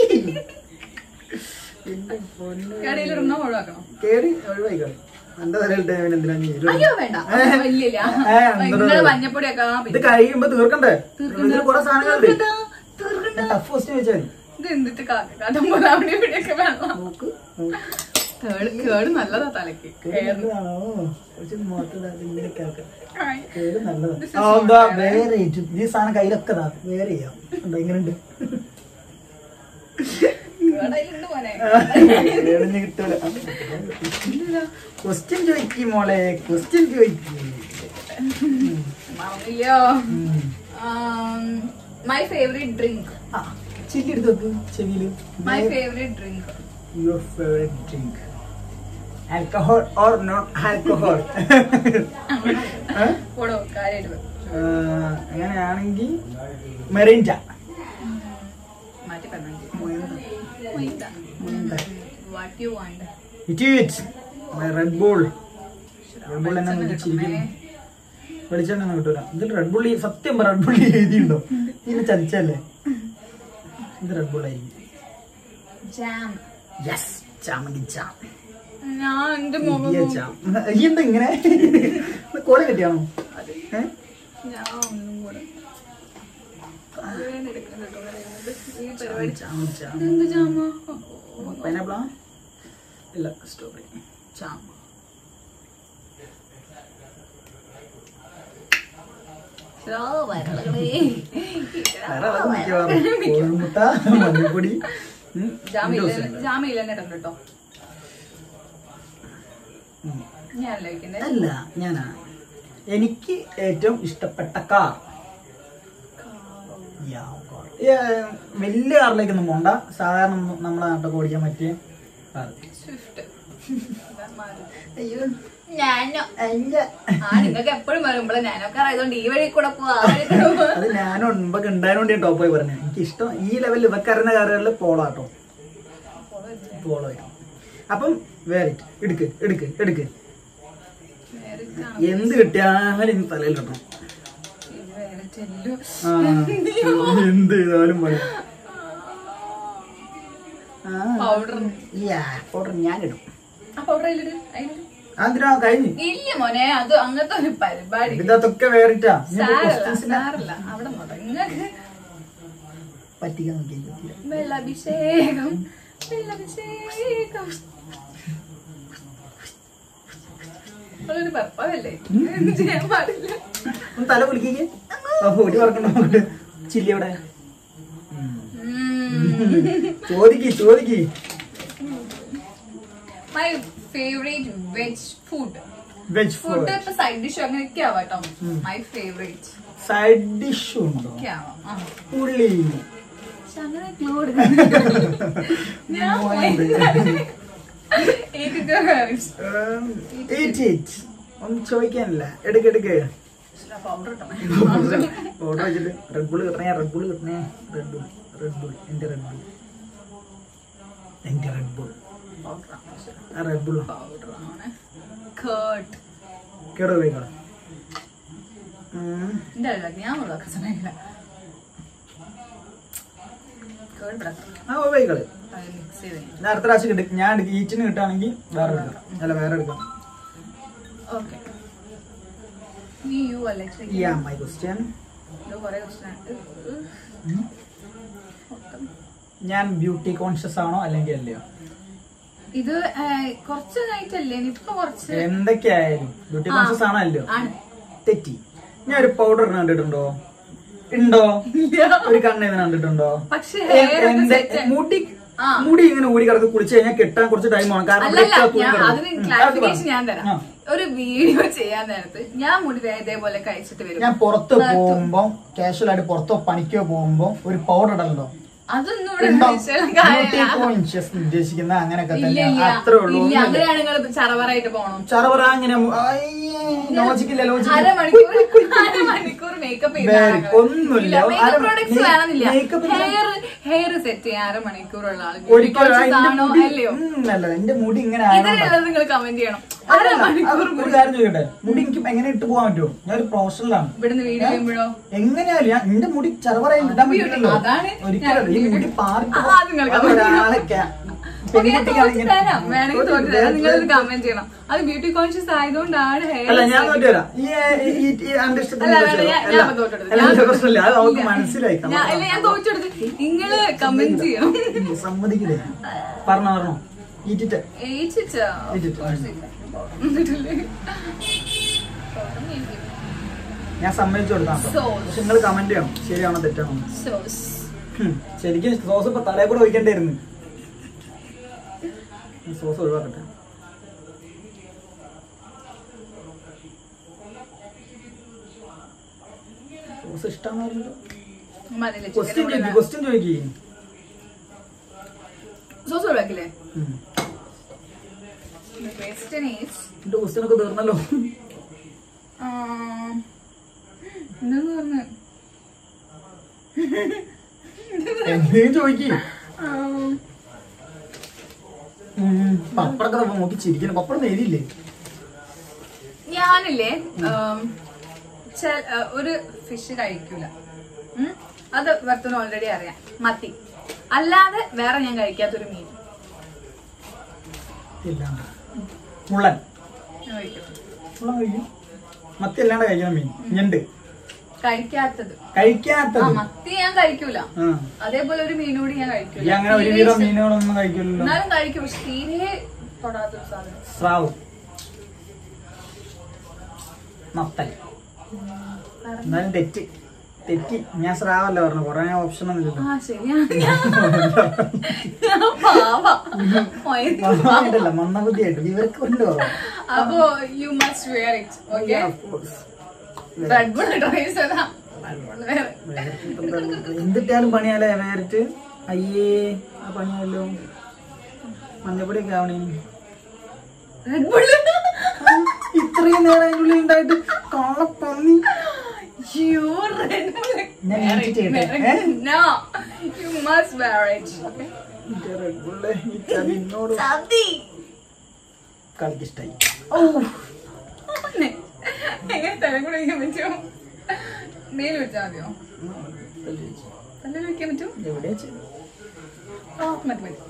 കടയിലിടുന്ന ഒഴിവാക്കണം കേടി ഒഴിവായിക്കോളെ എന്റെ തലയിലിട്ട് ഞാൻ എന്തിനാ നീ ഇരുന്നത്? അയ്യോ വേണ്ട വലിയ ഏ, എന്തോ നിങ്ങള് മഞ്ഞപ്പൊടിയൊക്കെ ആ, ഇത് പിന്നെ കഴിയുമ്പോ തീർക്കണ്ടേ ഇതിൽ കുറെ സാധനങ്ങളുണ്ട് തീർക്കണ്ട, തീർക്കണ്ട. ടഫ് ക്വസ്റ്റ്യൻ വെച്ചാൽ മതി ഇത് എന്തിട്ട് കാട്ടം പോലെ അവിടെ ഇവിടെയൊക്കെ വെള്ളം നോക്ക് നോക്ക്. കേട് കേട് നല്ലതാ തലക്ക് കേട് നല്ലതാണോ കുറച്ച് മുഖത്ത് ഇങ്ങനെ കേൾക്കാം ആയി. കേട് നല്ലതാണ് ആ, എന്താ വേറെ ഇട്ട് ഈ സാധനം കയ്യിലൊക്കെ ദാ വേറെ ചെയ്യാം എന്താ ഇങ്ങനെയുണ്ട് കേടായിട്ടുണ്ട് മോനെ കേടിന് കിട്ടൂല ക്വസ്റ്റ്യൻ ചോദിക്കും മോളെ ക്വസ്റ്റ്യൻ ചോദിക്കും മറന്നില്ലോ മൈ ഫേവറേറ്റ് ഡ്രിങ്ക് ആ ചില്ലി എടുത്ത് വെക്ക് ചെവിയില് my favourite drink your favourite drink alcohol or not alcohol പോടോ കാര്യമായിട്ട് അങ്ങനെയാണെങ്കിൽ മെറിൻറ്റ മാറ്റി പറഞ്ഞു Morinda. What you want it eat my Red Bull Red Bull എന്നെ ചിരിക്കുന്നു വെളിച്ചെണ്ണ ഒന്നും കിട്ടൂല ഇതിൽ റെഡ് ബുള്ളി സത്യം റെഡ് ബുള്ളി എഴുതിയുണ്ടോ ഇതിന് ചതിച്ചല്ലേ ഇത് റെഡ് ബുൾ ആയിരിക്കും ജാം യെസ് ചാമന്തി ചാം ഞാൻ എന്റെ പുതിയ മുഖം ചാം ഈ എന്താ ഇങ്ങനെ കോല കെട്ടിയാണോ ഏ ഞാൻ ഒന്നും കൂടെ കാലുവേദന എടുക്കുന്നു കേട്ടോ പറയുന്നത്. ഈ പരിപാടി ചാം ചാം എന്ത് ജാമ പൈനാപ്പിളാ ഇല്ല സ്ട്രോബെറി ചാം വേറെ അതൊക്കെ മിക്കവാറും കോഴിമുട്ട മഞ്ഞപ്പൊടി ഉം, ജാമയില്ല ജാമയില്ല തന്നെ ഇട്ടുണ്ട് കേട്ടോ ഉം. ഞാനല്ല വെക്കുന്നത് അല്ല ഞാനാ എനിക്ക് ഏറ്റവും ഇഷ്ടപ്പെട്ട കാർ യാ, car. ഏ, വലിയ കാറിലേക്കൊന്നും പോണ്ട സാധാരണ നമ്മ- നമ്മളെ നാട്ടൊക്കെ ഓടിക്കാൻ പറ്റിയ കാർ സ്വിഫ്റ്റ് അയ്യോ ഞാനോ അല്ല. ആ നിങ്ങൾക്ക് എപ്പോഴും വരുമ്പോഴേ ഞാനൊക്കെ ആയതുകൊണ്ട് ഈ വഴി കൂടെ പോവാ ആ വഴി കൂടെ പോവാ അത് ഞാൻ മുമ്പൊക്കെ ഉണ്ടായതുകൊണ്ട് ഞാൻ ടോപ്പ് പോയി പറഞ്ഞു എനിക്ക് ഇഷ്ടം ഈ ലെവലിൽ ഇവക്ക് അറിയുന്ന കാറുകളിൽ പോളോ ആട്ടോ പോളോ അപ്പം വേറെ എടുക്ക് എടുക്ക് എടുക്ക് വേറെ കാണാം. എന്ത് കിട്ടിയാലും ഇനി തലയിൽ കിട്ടണം ഇത് വേറെ ചെല്ലു ആ, എന്ത് ചെയ്താലും മതി പൗഡർ പൗഡർ ഞാനിടും ആ പൗഡർ അതിലിട് അതിലിട് അതിനാ കഴിഞ്ഞു ഇല്ല മോനെ അത് അങ്ങനത്തെ ഒരു പരിപാടി ഇതിനകത്തൊക്കെ വേറിട്ടാ സാരല്ല സാരല്ല അവിടെ നോട്ടെ നിങ്ങൾക്ക് പറ്റിക്കാൻ നോക്കി പറ്റില്ല വെള്ളാഭിഷേകം വെള്ളാഭിഷേകം അവളൊരു പപ്പല്ലേ എന്ത് ചെയ്യാൻ പാടില്ല ഒന്ന് തല കുലിക്കേ പൊടി പറക്കണ്ട നോക്കട്ടെ ചില്ലി അവിടെ ചോദിക്ക് ചോദിക്ക് my favourite veg food veg food food ഇപ്പൊ സൈഡ് ഡിഷ് അങ്ങനെയൊക്കെ ആവാം കേട്ടോ മൈ ഫേവറേറ്റ് സൈഡ് ഡിഷ് ഉണ്ടോ ഒക്കെ ആവാം ആ. ഉള്ളി പക്ഷെ അങ്ങനെ ക്ലൂ കൊടുക്കുന്നില്ല. ഞാൻ മോനെ. എനിക്ക് ഫേവറേറ്റ് ഈറ്റ് ഇറ്റ് ഒന്നും ചോദിക്കാനില്ല എടുക്ക് എടുക്ക് പൗഡർ ഇട്ടണം ഓർഡർ വെച്ചിട്ട് റെഡ് ബുൾ കിട്ടണേ റെഡ് ബുൾ കിട്ടണേ റെഡ് ബുൾ റെഡ് ബുൾ എന്റെ റെഡ് ബുൾ എന്റെ റെഡ് ബുൾ ആ റെഡ് ബുൾ പൗഡർ ആണ് കേട്ട് കേടോ പോയിക്കോളെ എന്റെ അല്ല ഞാൻ ഉള്ളതൊക്കെ സമയമില്ല കേട്ട് ഇവിടെ ആ പോയിക്കോളെ മിക്സ് ചെയ്ത് ഞാൻ അടുത്ത പ്രാവശ്യം കിട്ടും ഞാൻ എടുക്ക- ഈറ്റിന് കിട്ടുകയാണെങ്കിൽ വേറെ എടുക്കാം അല്ല വേറെ എടുക്കാം ഓക്കെ നീ യു അല്ലേ യാ മൈ ക്വസ്റ്റ്യൻ ഇത് കുറേ ക്വസ്റ്റ്യൻ ഞാൻ ബ്യൂട്ടി കോൺഷ്യസ് ആണോ അല്ലെങ്കിൽ അല്ലയോ ഇത് ഏ, കുറച്ച് നൈറ്റ് അല്ലേ ഇപ്പൊ കുറച്ച് എന്തൊക്കെയായാലും ബ്യൂട്ടി കോൺഷ്യസ് ആണോ അല്ലയോ ആണ് തെറ്റി ഞാൻ ഒരു പൗഡർ കണ്ടിട്ടുണ്ടോ ഉണ്ടോ ഒരു കണ്ണ് ഇതിന് കണ്ടിട്ടുണ്ടോ പക്ഷേ എ- hair ഒക്കെ എന്റെ set ആണ്. മുടി ആ. മുടി ഇങ്ങനെ ഊരി കിടക്ക് കുളിച്ച് കഴിഞ്ഞാൽ കെട്ടാൻ കുറച്ച് ടൈം ആണ് കാരണം ഇവിടെ അല്ലല്ല എത്ര തുണി ഞാൻ കിടക്കും. അതിന് ഉം, ക്ലാരിഫിക്കേഷൻ അത് ഞാൻ പറ. തരാം ആ. ഒരു വീഡിയോ ചെയ്യാൻ നേരത്ത് ഞാൻ മുടി ദേ ഇതേപോലെ കഴിച്ചിട്ട് വരും ഞാൻ പുറത്ത് പോകുമ്പോ കാഷ്വൽ ആയിട്ട് പുറത്തോ പണിക്കോ പോകുമ്പോ ഒരു പൗഡർ ഇടല്ലോ അതൊന്നും ഇവിടെ ഉണ്ടോ ഉദ്ദേശിച്ചുള്ള ബ്യൂട്ടി കാര്യമില്ല. കോൺഷ്യസ് ഉദ്ദേശിക്കുന്ന അങ്ങനെയൊക്കെ ഇല്ല തന്നെ ഇല്ല അത്രേ ഉള്ളൂ ഇല്ല ഒന്നുമില്ല. അങ്ങനെയാണ് നിങ്ങൾ ചറവറായിട്ട് പോണം ചറവറ അങ്ങനെ ലോജിക്കില്ല അരമണിക്കൂർ അരമണിക്കൂർ മേക്കപ്പ് Very- ഒന്നുമില്ല. മേക്കപ്പ് അര- പ്രോഡക്ട്സ് മേ- വേണമെന്നില്ല makeup ഇല്ല. ഹെയർ ഹെയർ സെറ്റ് ചെയ്യാൻ അരമണിക്കൂറുള്ള ആൾ ഒരിക്കലും ആ, എന്റെ ആണോ മുടി അല്ലയോ ഉം, അല്ല എന്റെ മുടി ഇങ്ങനെ ആയതുകൊണ്ടാ. ഇതിനുള്ളത് നിങ്ങൾ കമന്റ് ചെയ്യണം അതല്ല, അരമണിക്കൂർ അത് ഒരു കാര്യം ചോദിക്കട്ടെ മുടി എനിക്ക് എങ്ങനെ ഇട്ട് പോകാൻ പറ്റുമോ ഞാൻ ഒരു പ്രൊഫഷണലാണ് ഇവിടുന്ന് വീഡിയോ ചെയ്യുമ്പോഴോ എങ്ങനെയാലും ഞാൻ എന്റെ മുടി ചെറുപറയാൻ ഇടാൻ beauty. പറ്റില്ലല്ലോ അതാണ് ഒരിക്കലും ഈ ഞാൻ മുടി പാർട്ട് ആ, അത് നിങ്ങൾ comment ചെയ്യണം. ഒരാളൊക്കെ ഓക്കേ, ഞാൻ തോറ്റ് തരാം വേണമെങ്കിൽ തോറ്റ് തരാം നിങ്ങൾ കമന്റ് ചെയ്യണം അത് ബ്യൂട്ടി കോൺഷ്യസ് ആയതുകൊണ്ടാണ് ഹെയർ അല്ല ഞാൻ തോറ്റു തരാം ഈ ഈ- ഈ- ഈ അന്റെ ഇഷ്ടത്തിന് അല്ല, തോറ്റു അല്ല, ഞാൻ- തരാം. ഞാൻ അല്ല, തോറ്റെടുത്തു. അല്ല, ഞാൻ- പ്രശ്നമില്ല അത് നമുക്ക് ഇല്ല. മനസ്സിലായി ഞാൻ അല്ല ഞാൻ തോറ്റെടുത്ത് നിങ്ങള് കമന്റ് ചെയ്യണം ഉം, സമ്മതിക്കില്ലേ പറഞ്ഞോ പറഞ്ഞോ ഈറ്റിട്ട് ഏച്ചിച്ചാ ഏച്ചിട്ട്. എന്നിട്ടില്ലേ? ഞാൻ സമ്മതിച്ചു കൊടുത്താ Sauce. പക്ഷെ നിങ്ങൾ കമന്റ് ചെയ്യണം ശരിയാണോ തെറ്റാണോ Sauce. ഹും, ശരിക്കും സോസ് ഇപ്പൊ തലയിൽ കൂടെ ഒഴിക്കണ്ടായിരുന്നു സോസ് ഒഴിവാക്കട്ടെ സോസ് ഇഷ്ടമാണല്ലോ മതില്ലേ, chicken ക്വസ്റ്റ്യൻ ഇവിടെ ചോദിക്കും ക്വസ്റ്റ്യൻ ചോദിക്കും സോസ് ഒഴിവാക്കില്ലേ ക്വസ്റ്റ്യൻ ഈസ് എന്റെ ക്വസ്റ്റ്യൻ ഒക്കെ തീർന്നല്ലോ എന്താന്ന് പറഞ്ഞു എന്തെങ്കിലും ചോദിക്കും പപ്പടൊക്കെ ദാ നോക്കി ചിരിക്കണം പപ്പടം നേരിയില്ലേ ഞാനില്ലേ ഉം, ചെ- ആ, ഒരു ഫിഷ് കഴിക്കൂല ഉം, അത് വറുത്തിന് ഓൾറെഡി അറിയാം മത്തി അല്ലാതെ വേറെ ഞാൻ കഴിക്കാത്തൊരു മീൻ ഇല്ലാണ്ട് മുള്ളൻ ഞാൻ കഴിക്കും മുള്ളൻ കഴിക്കും മത്തി അല്ലാണ്ട് കഴിക്കണം മീൻ ഞണ്ട് കഴിക്കാത്തത് ആ കഴിക്കാത്തത് മത്തി ഞാൻ കഴിക്കൂല ആ അതേപോലെ ഒരു മീനോട് ഞാൻ ഈ കഴിക്കൂല അങ്ങനെ തീരെ ഒരുവിധം ഇഷ്ടം- മീനുകളൊന്നും കഴിക്കില്ലല്ലോ എന്നാലും കഴിക്കും പക്ഷെ തീരെ തൊടാത്തൊരു സാധനം സ്രാവ് നത്തൽ എന്നാലും തെറ്റ് തെറ്റി ഞാൻ സ്രാവല്ല പറഞ്ഞു കൊറേ ഓപ്ഷൻ ഒന്നുമില്ലല്ലോ ആ ശരിയാണ് ഞാൻ പാവാ. മൊയത്തി. ഇതല്ല മന്ദബുദ്ധിയായിട്ട് ഇവർക്ക് ഉണ്ട് കുറവ്. അപ്പോ you must wear it okay Yeah, of course. Red Bull try ചെയ്താ വേറെ എന്തിട്ടാലും പണിയാലേ വേറിട്ട് അയ്യേ ആ പണിയല്ലോ മഞ്ഞപ്പൊടിയൊക്കെ ആവണേ റെഡ് ബുൾ ഇത്രയും നേരം അതിനുള്ളിൽ ഉണ്ടായിട്ട് കള്ളപ്പന്നി യു റെഡ് ബുൾ ഞാൻ എനിക്ക് ചെയ്യട്ടെ? ഏ? No you must wear it okay എന്റെ Red Bull, ഈ ചതിനോട് ചതി കളിക്കിഷ്ടായി എങ്ങനെ തലം കൂടെ വയ്ക്കാൻ പറ്റുമോ മേല് വെച്ചാൽ മതിയോ തലയിൽ വെക്കാൻ പറ്റും എവിടെയാ ചെയ്തത്? ആ മതി മതി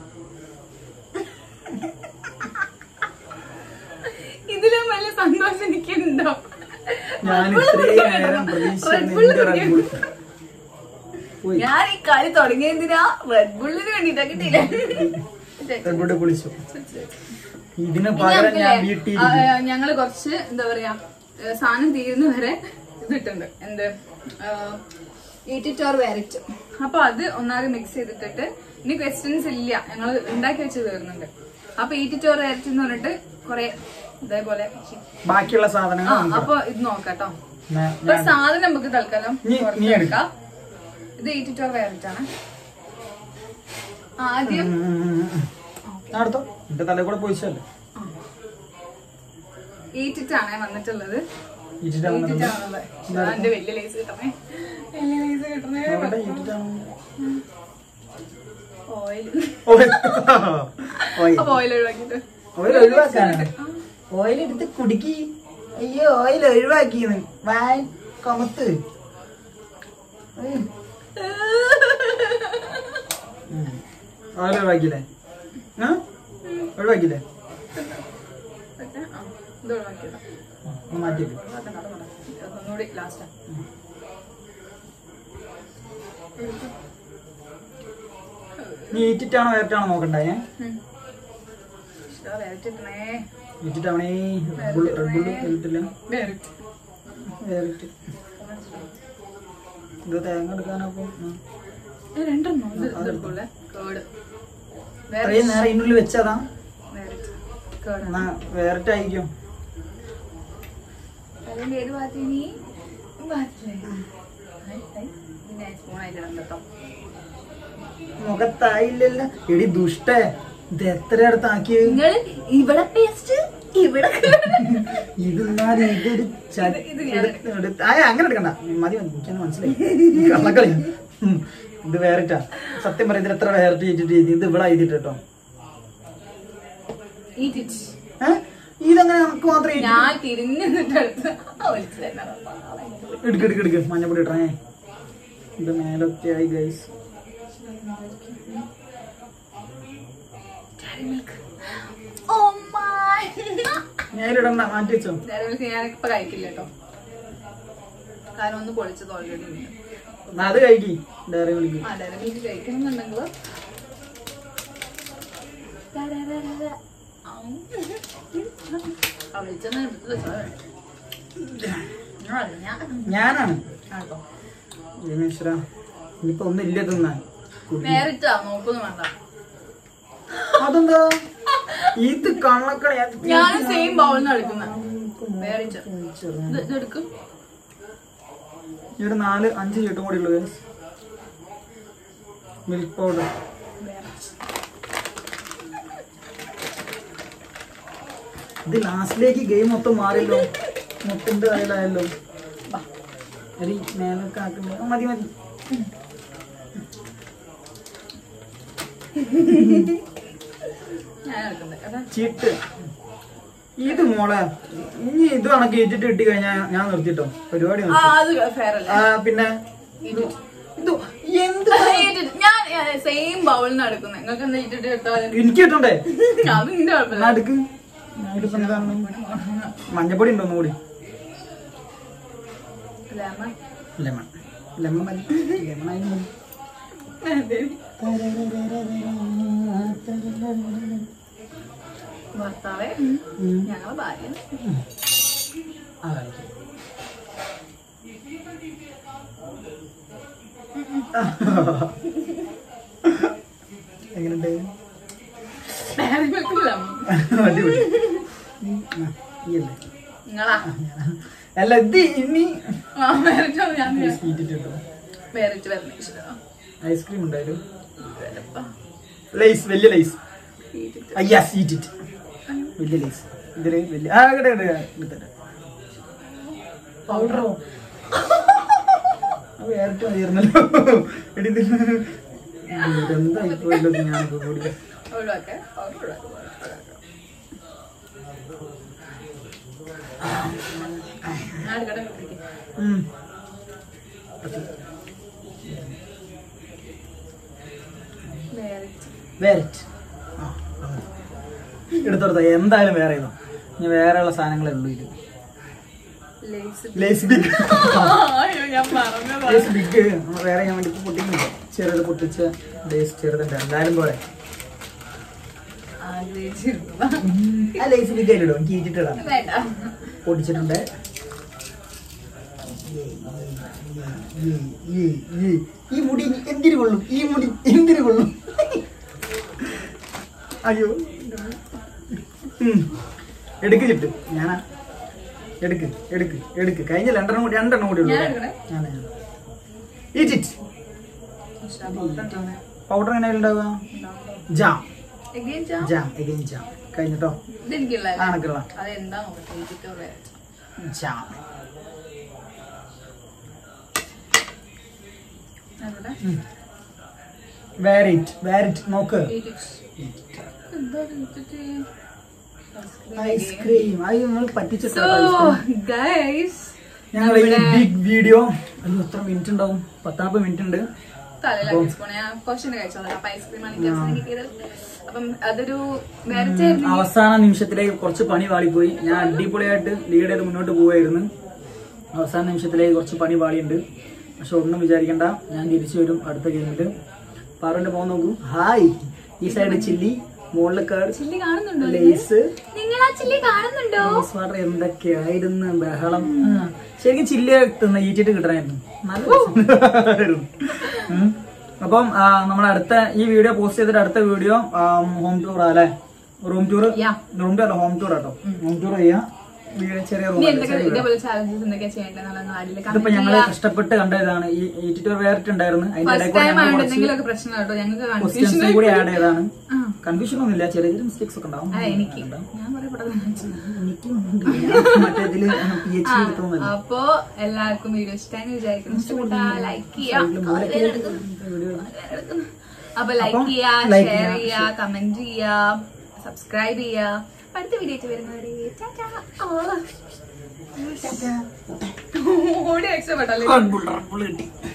ഇതിലും വലിയ സന്തോഷം എനിക്കുണ്ടോ ഞാൻ Red Bull ഇത്രയും കുടിക്കാൻ നേരം പറ്റുമോ? പ്രതീക്ഷിച്ചിരുന്ന Red Bull എന്റെ Red കുടിക്കാൻ Bull. പോയി ഞാൻ ഈ കളി തുടങ്ങിയതിനാ റെഡ് ബുള്ളിന് വേണ്ടിട്ടാ കിട്ടിയില്ല റെഡ് കുളിച്ചു ഇതിന് ഇനി പകരം ഞാൻ നമുക്കില്ലേ, വീട്ടിൽ ആ, ഞങ്ങള് കുറച്ച് എന്താ പറയാ ഏ, സാധനം തീരുന്ന വരെ ഇതിട്ടുണ്ട് എന്ത് ഈറ്റിറ്റോർ വേരറ്റ് അപ്പൊ അത് ഒന്നാകെ മിക്സ് ചെയ്തിട്ടിട്ട് ഇനി ക്വസ്റ്റ്യൻസ് ഇല്ല ഞങ്ങൾ ഉണ്ടാക്കി വെച്ച് തീർന്നുണ്ട് അപ്പൊ ഈറ്റിറ്റോർ വേരറ്റ് എന്ന് പറഞ്ഞിട്ട് കൊറേ ഇതേപോലെ ബാക്കിയുള്ള ആ സാധനങ്ങൾ നമുക്ക് അപ്പൊ ഇത് നോക്കാട്ടോ ഞാൻ- ഇപ്പൊ സാധനം നമുക്ക് തൽക്കാലം നീ- പുറത്ത് നീ എടുക്ക്. വെക്കാം ഇത് ഈറ്റിറ്റോർ വേരറ്റ് ആണ് ആദ്യം ഉം, ഉം, ഉം, ഉം. അടുത്തോ എന്റെ തലയിൽ കൂടെ പോയിച്ചല്ലേ ഈറ്റിറ്റാണ് വന്നിട്ടുള്ളത് ഈറ്റിട്ടാ വന്നിട്ടുണ്ട് ഈറ്റിറ്റാണുള്ളത് എന്റെ വലിയ ലേസ് കിട്ടണേ വലിയ ലേസ് കിട്ടണേ നോക്കട്ടെ ഈറ്റിട്ടാണോ ഓയിൽ ഓയിൽ ഓയിൽ അപ്പൊ ഓയിൽ ഒഴിവാക്കിട്ട് ഓയിൽ ഒഴിവാക്കാനാണ് ഓയിൽ എടുത്ത് കുടുക്കി അയ്യോ ഓയിൽ ഒഴിവാക്കിന്ന് വാൻ കമത്ത് ഓയിൽ ഒഴിവാക്കിയില്ലേ ആ ഒഴിവാക്കിയില്ലേ എന്നിട്ട് ആ, ഇത് ഒഴിവാക്കിയതാ ആ, ഒന്ന് മാറ്റിയിട്ട് അതാണ് അത് മതി. ഒന്നുകൂടി ലാസ്റ്റ് നീ ഈറ്റിട്ടാണോ വേറിട്ടാണോ നോക്കണ്ടേ വേറിട്ടിട്ടണേ ഈറ്റിട്ടാവണേ റെഡ് ബുൾ റെഡ് ബുൾ കഴിട്ടില്ല വേറിട്ട് വേറിട്ട് ഇത് തേങ്ങ എടുക്കാനപ്പം ഉം. രണ്ടെണ്ണം ഇത് ഇതെടുക്കൂലെ കേട് വേറെ ഇത്രയും നേരം ഇതിനുള്ളിൽ വെച്ചതാ വേറിട്ട് കേട് എന്നാ വേറിട്ടായിരിക്കും അതിന്റെ ഏത് ഭാഗത്തിനി ഭാഗത്തില്ലേ പിന്നെ സ്പൂൺ ആയിട്ട് ഇടാം കേട്ടോ മുഖത്തായില്ലല്ലോ എടി ദുഷ്ടേ ഇത് എത്ര അടുത്താക്കിയത് നിങ്ങൾ ഇവിടെ പേസ്റ്റ് ഇവിടെ ഇതെന്നാലും ഇതൊരു ച- ഇത് ഇത് ഞാൻ എടുത്ത് എടുത്ത് ആ അങ്ങനെ എടുക്കണ്ട മതി മതി എനിക്കെന്നെ മനസ്സിലായി ഈ കള്ളക്കളി ഉം. ഇത് വേറിട്ടാ സത്യം പറയാം ഇതിൽ എത്ര വേറിട്ട് ചെയ്തിട്ട് ഇത് ഇത് ഇവിടെ എഴുതിട്ട് കേട്ടോ Eat it. ഏഹ് ഇതങ്ങനെ നമുക്ക് മാത്രം എഴുതി- ഞാൻ തിരിഞ്ഞു നിന്നിട്ട് എടുത്ത് ഒലിച്ചു തന്നെ എടുക്ക് എടുക്ക് എടുക്ക് മഞ്ഞപ്പൊടി ഇട്ടേ ഇത് മേലൊക്കെ ആയി ഗൈസ് ഓ മൈ മേലിടണ്ട മാറ്റി വെച്ചോ ഡയറി ഞാനിപ്പോ കഴിക്കില്ല കേട്ടോ കാരണം ഒന്ന് പൊളിച്ചത് ഓൾറെഡി ഉണ്ട് എന്നാ അത് കഴിക്കി ഡയറി വിളിക്കും ആ ഡയറി മിൽക്ക് കഴിക്കണമെന്നുണ്ടെങ്കിൽ വിളിച്ചെന്ന് എടുത്ത് വെച്ചോ ഞാൻ ഞാനാണ് കേട്ടോ രമേശ്വര ഇനിയിപ്പോ ഒന്നും ഇല്ല തിന്നാൻ കുടി. നേരിട്ടാ നോക്കൊന്നും വേണ്ട അതെന്താ ഇത് കള്ളക്കളി ഞാൻ സെയിം ബൗളിൽ എടുക്കുന്നത് വേറിച്ച ഇത് ഇതെടുക്കും ഈ ഒരു നാല് അഞ്ച് ചീട്ടും കൂടി ഉള്ളു മിൽക്ക് പൗഡർ ഇത് ലാസ്റ്റിലേക്ക് ഗെയിം മൊത്തം മാറിയല്ലോ മൊത്തത്തിന്റെ കയ്യിലായല്ലോ എടി മേലൊക്കെ ആക്കുമ്പോ ആ, മതി മതി ഞാൻ എടുക്കുന്നത് അതാ ചീട്ട് ഇത് മോളെ ഇനി ഇത് കണക്ക് ഏറ്റിട്ട് കിട്ടി കഴിഞ്ഞാൽ ഞാൻ നിർത്തിട്ടോ പരിപാടി ആ നിർത്തി. അത് ഫെയർ അല്ലേ ആ പിന്നെ ഇത് ഇത് എന്ത് ഇട്ടിട്ട് ഞാൻ സെയിം ബൗളിൽ നിന്ന് എടുക്കുന്നത് നിങ്ങൾക്ക് എന്താ ഇട്ടിട്ട് എടുത്താൽ എനിക്ക് കിട്ടണ്ടേ അത് നിന്റെ കുഴപ്പമില്ല എന്നാ എടുക്ക് ഞാനിതിപ്പോ എന്താണ് മഞ്ഞപ്പൊടി ഉണ്ടോ ഒന്നുകൂടി ലെമൺ ലെമൺ ലെമൺ മതി ലെമൺ ആയി മതി ഭർത്താവേ ഉം. ഞങ്ങളെ ഭാര്യ ആ കളിക്ക്. എങ്ങനെയുണ്ട് ഡയറി മിൽക്ക് ലെമൺ അടിപൊളി ഉം, ആ, ഈയല്ലേ നിങ്ങളാ അല്ല ഇത് ഇനി ആ വേറിട്ടോ ഞാൻ സ്വീറ്റ് ഇട്ടോ വേറിട്ട് വരണം ഇഷ്ടം ഐസ്ക്രീം ഉണ്ടായാലും ലൈസ് വലിയ ലൈസ് അയ്യാ സീറ്റ് ഇറ്റ് വലിയ ലൈസ് ഇതില് വലിയ ആ കിട്ടെ കിട്ടെ പൗഡറോ വേറിട്ട് മതിയായിരുന്നല്ലോ എടി ഇത് എന്താ ഇപ്പൊ ഞാനിപ്പോ കൂടി ഒഴിവാക്കെ പൗഡർ ഒഴിവാക്കെ ഞാൻ എടുക്കട്ടെ കുടിക്ക്. ഉം. വേറിട്ട് വേറിറ്റ് ആ, അത്. എടുത്തോടുത്ത എന്തായാലും വേറെ ഇതോ ഇനി വേറെയുള്ള സാധനങ്ങളേ ഉള്ളൂ ഇത് ലേസ് ലേസ് ബിഗ് അയ്യോ ഞാൻ പറഞ്ഞതാ ലേസ് ബിഗ് വേറെ ഞാൻ വേണ്ടി പൊട്ടിക്കുന്നില്ല ചെറുത് പൊട്ടിച്ച ലേസ് ചെറുതുണ്ട് എന്തായാലും പോരെ ആഗ്രഹിച്ചിരുന്നതാ ആ ലേസ് ബിഗ് ആയിട്ടോ എനിക്ക് ഈറ്റിട്ടിടാം വേണ്ട പൊട്ടിച്ചിട്ടുണ്ട് ഈ, ഈ, ഈ, ഈ മുടി എന്തിനു കൊള്ളും ഈ മുടി എന്തിനു കൊള്ളും അയ്യോ ഉം. എടുക്ക് ചിട്ട് ഞാനാ എടുക്ക് എടുക്ക് എടുക്ക് കഴിഞ്ഞ രണ്ടെണ്ണം കൂടി രണ്ടെണ്ണം കൂടി ഉള്ളൂ ഞാൻ എടുക്കണേ? ഈറ്റ് ഇറ്റ് പൗഡർ എങ്ങനെ ഉണ്ടാവുക jam Again, jam? Jam again jam കഴിഞ്ഞിട്ടോ ഇതെനിക്കുള്ള ആണക്കുള്ള അതെന്താ നോക്കട്ടെ ഇതിട്ട് പറയാം ജാം അവിടെ വേരിറ്റ് വേരിറ്റ് നോക്ക് എന്താ ഇതിട്ട് ഐസ്ക്രീം അത് നിങ്ങൾ പറ്റിച്ചിട്ടോ സോ ഗൈസ് ഞങ്ങൾ ഈ ബിഗ് വീഡിയോ അയ്യോ എത്ര മിനിറ്റ് ഉണ്ടാവും പത്താപ്പ് മിനിറ്റ് ഉണ്ട് തലയിലാക്കി പോണേ ഞാൻ കുറച്ചുകൂടെ കഴിച്ചോളാം അപ്പൊ ഐസ്ക്രീം ആണ് എനിക്ക് കിട്ടിയത് അപ്പം അതൊരു നേരത്തെ ആയിരുന്നു അവസാന നിമിഷത്തിലേക്ക് കുറച്ച് പണി പാളിപ്പോയി ഞാൻ അടിപൊളിയായിട്ട് ലീഡ് ചെയ്ത് മുന്നോട്ട് പോവായിരുന്നു അവസാന നിമിഷത്തിലേക്ക് കുറച്ച് പണി പാളിയുണ്ട് പക്ഷെ ഒന്നും വിചാരിക്കണ്ട ഞാൻ തിരിച്ചു വരും അടുത്ത ഗെയിമിൽ പാറുവിന്റെ പോകാൻ നോക്കൂ ഹായ് ഈ സൈഡ് ചില്ലി മുകളിൽ കാർഡ് ചില്ലി കാണുന്നുണ്ടോ ലേസ് നിങ്ങൾ ആ ചില്ലി കാണുന്നുണ്ടോ റോസ് വാട്ടർ എന്തൊക്കെയായിരുന്നു ബഹളം ആ, ശരിക്കും ചില്ല് തിന്ന ഈറ്റിട്ട് കിട്ടണമായിരുന്നു നല്ല രസമുണ്ടായിരുന്നു. ഉം. അപ്പം ആ, നമ്മുടെ അടുത്ത ഈ വീഡിയോ പോസ്റ്റ് ചെയ്തിട്ട് അടുത്ത വീഡിയോ ഹോം ടൂർ അല്ലെ room tour Yeah. Room tour home tour കേട്ടോ ഹോം ടൂർ ചെയ്യാം വീഡിയോ ചെറിയ റൂം ഇനി എന്തൊക്കെ ഇതേപോലെ ചാലഞ്ചസ് എന്തൊക്കെയാ ചെയ്യേണ്ടത് നാട്ടില് ഇതിപ്പോ ഞങ്ങള് കഷ്ടപ്പെട്ട് കണ്ടതാണ് ഈ ഈറ്റിട്ട് വേറിട്ട് ഉണ്ടായിരുന്നു അതിന്റെ ഫസ്റ്റ് ഇടയിൽ കൂടെ ടൈം ഞങ്ങൾ ആയതുകൊണ്ട് കുറച്ച് എന്തെങ്കിലുമൊക്കെ പ്രശ്നം കേട്ടോ ഞങ്ങൾക്ക് ക്വസ്റ്റ്യൻസും കൺഫ്യൂഷൻ കൂടി ആഡ് ചെയ്തതാണ് ആ കൺഫ്യൂഷൻ ഒന്നുമില്ല ചെറിയ ചെറിയ മിസ്റ്റേക്സ് ഒക്കെ ഉണ്ടാവും അതെ എനിക്ക് ഞാൻ പറയപ്പെട്ടത് എനിക്കും ഉണ്ട്. ഞാൻ മറ്റേതില് പി എച്ച് ഡി എടുത്തോന്നല്ല അപ്പോ എല്ലാവർക്കും വീഡിയോ ഇഷ്ടമായി വിചാരിക്കുന്നു ഇഷ്ടപ്പെട്ടാ ലൈക്ക് ചെയ്യാം അപ്പൊ ലൈക്ക് ചെയ്യാ like ഷെയർ ചെയ്യാ, ചെയ്യാ കമന്റ് ചെയ്യാ സബ്സ്ക്രൈബ് ചെയ്യാ അപ്പൊ അടുത്ത വീഡിയോ വരുന്നവരെ ടാറ്റാ. ഓ. ഓടി രക്ഷപ്പെട്ടല്ലേ ബുള്ളർ ബുള്ള് കിട്ടി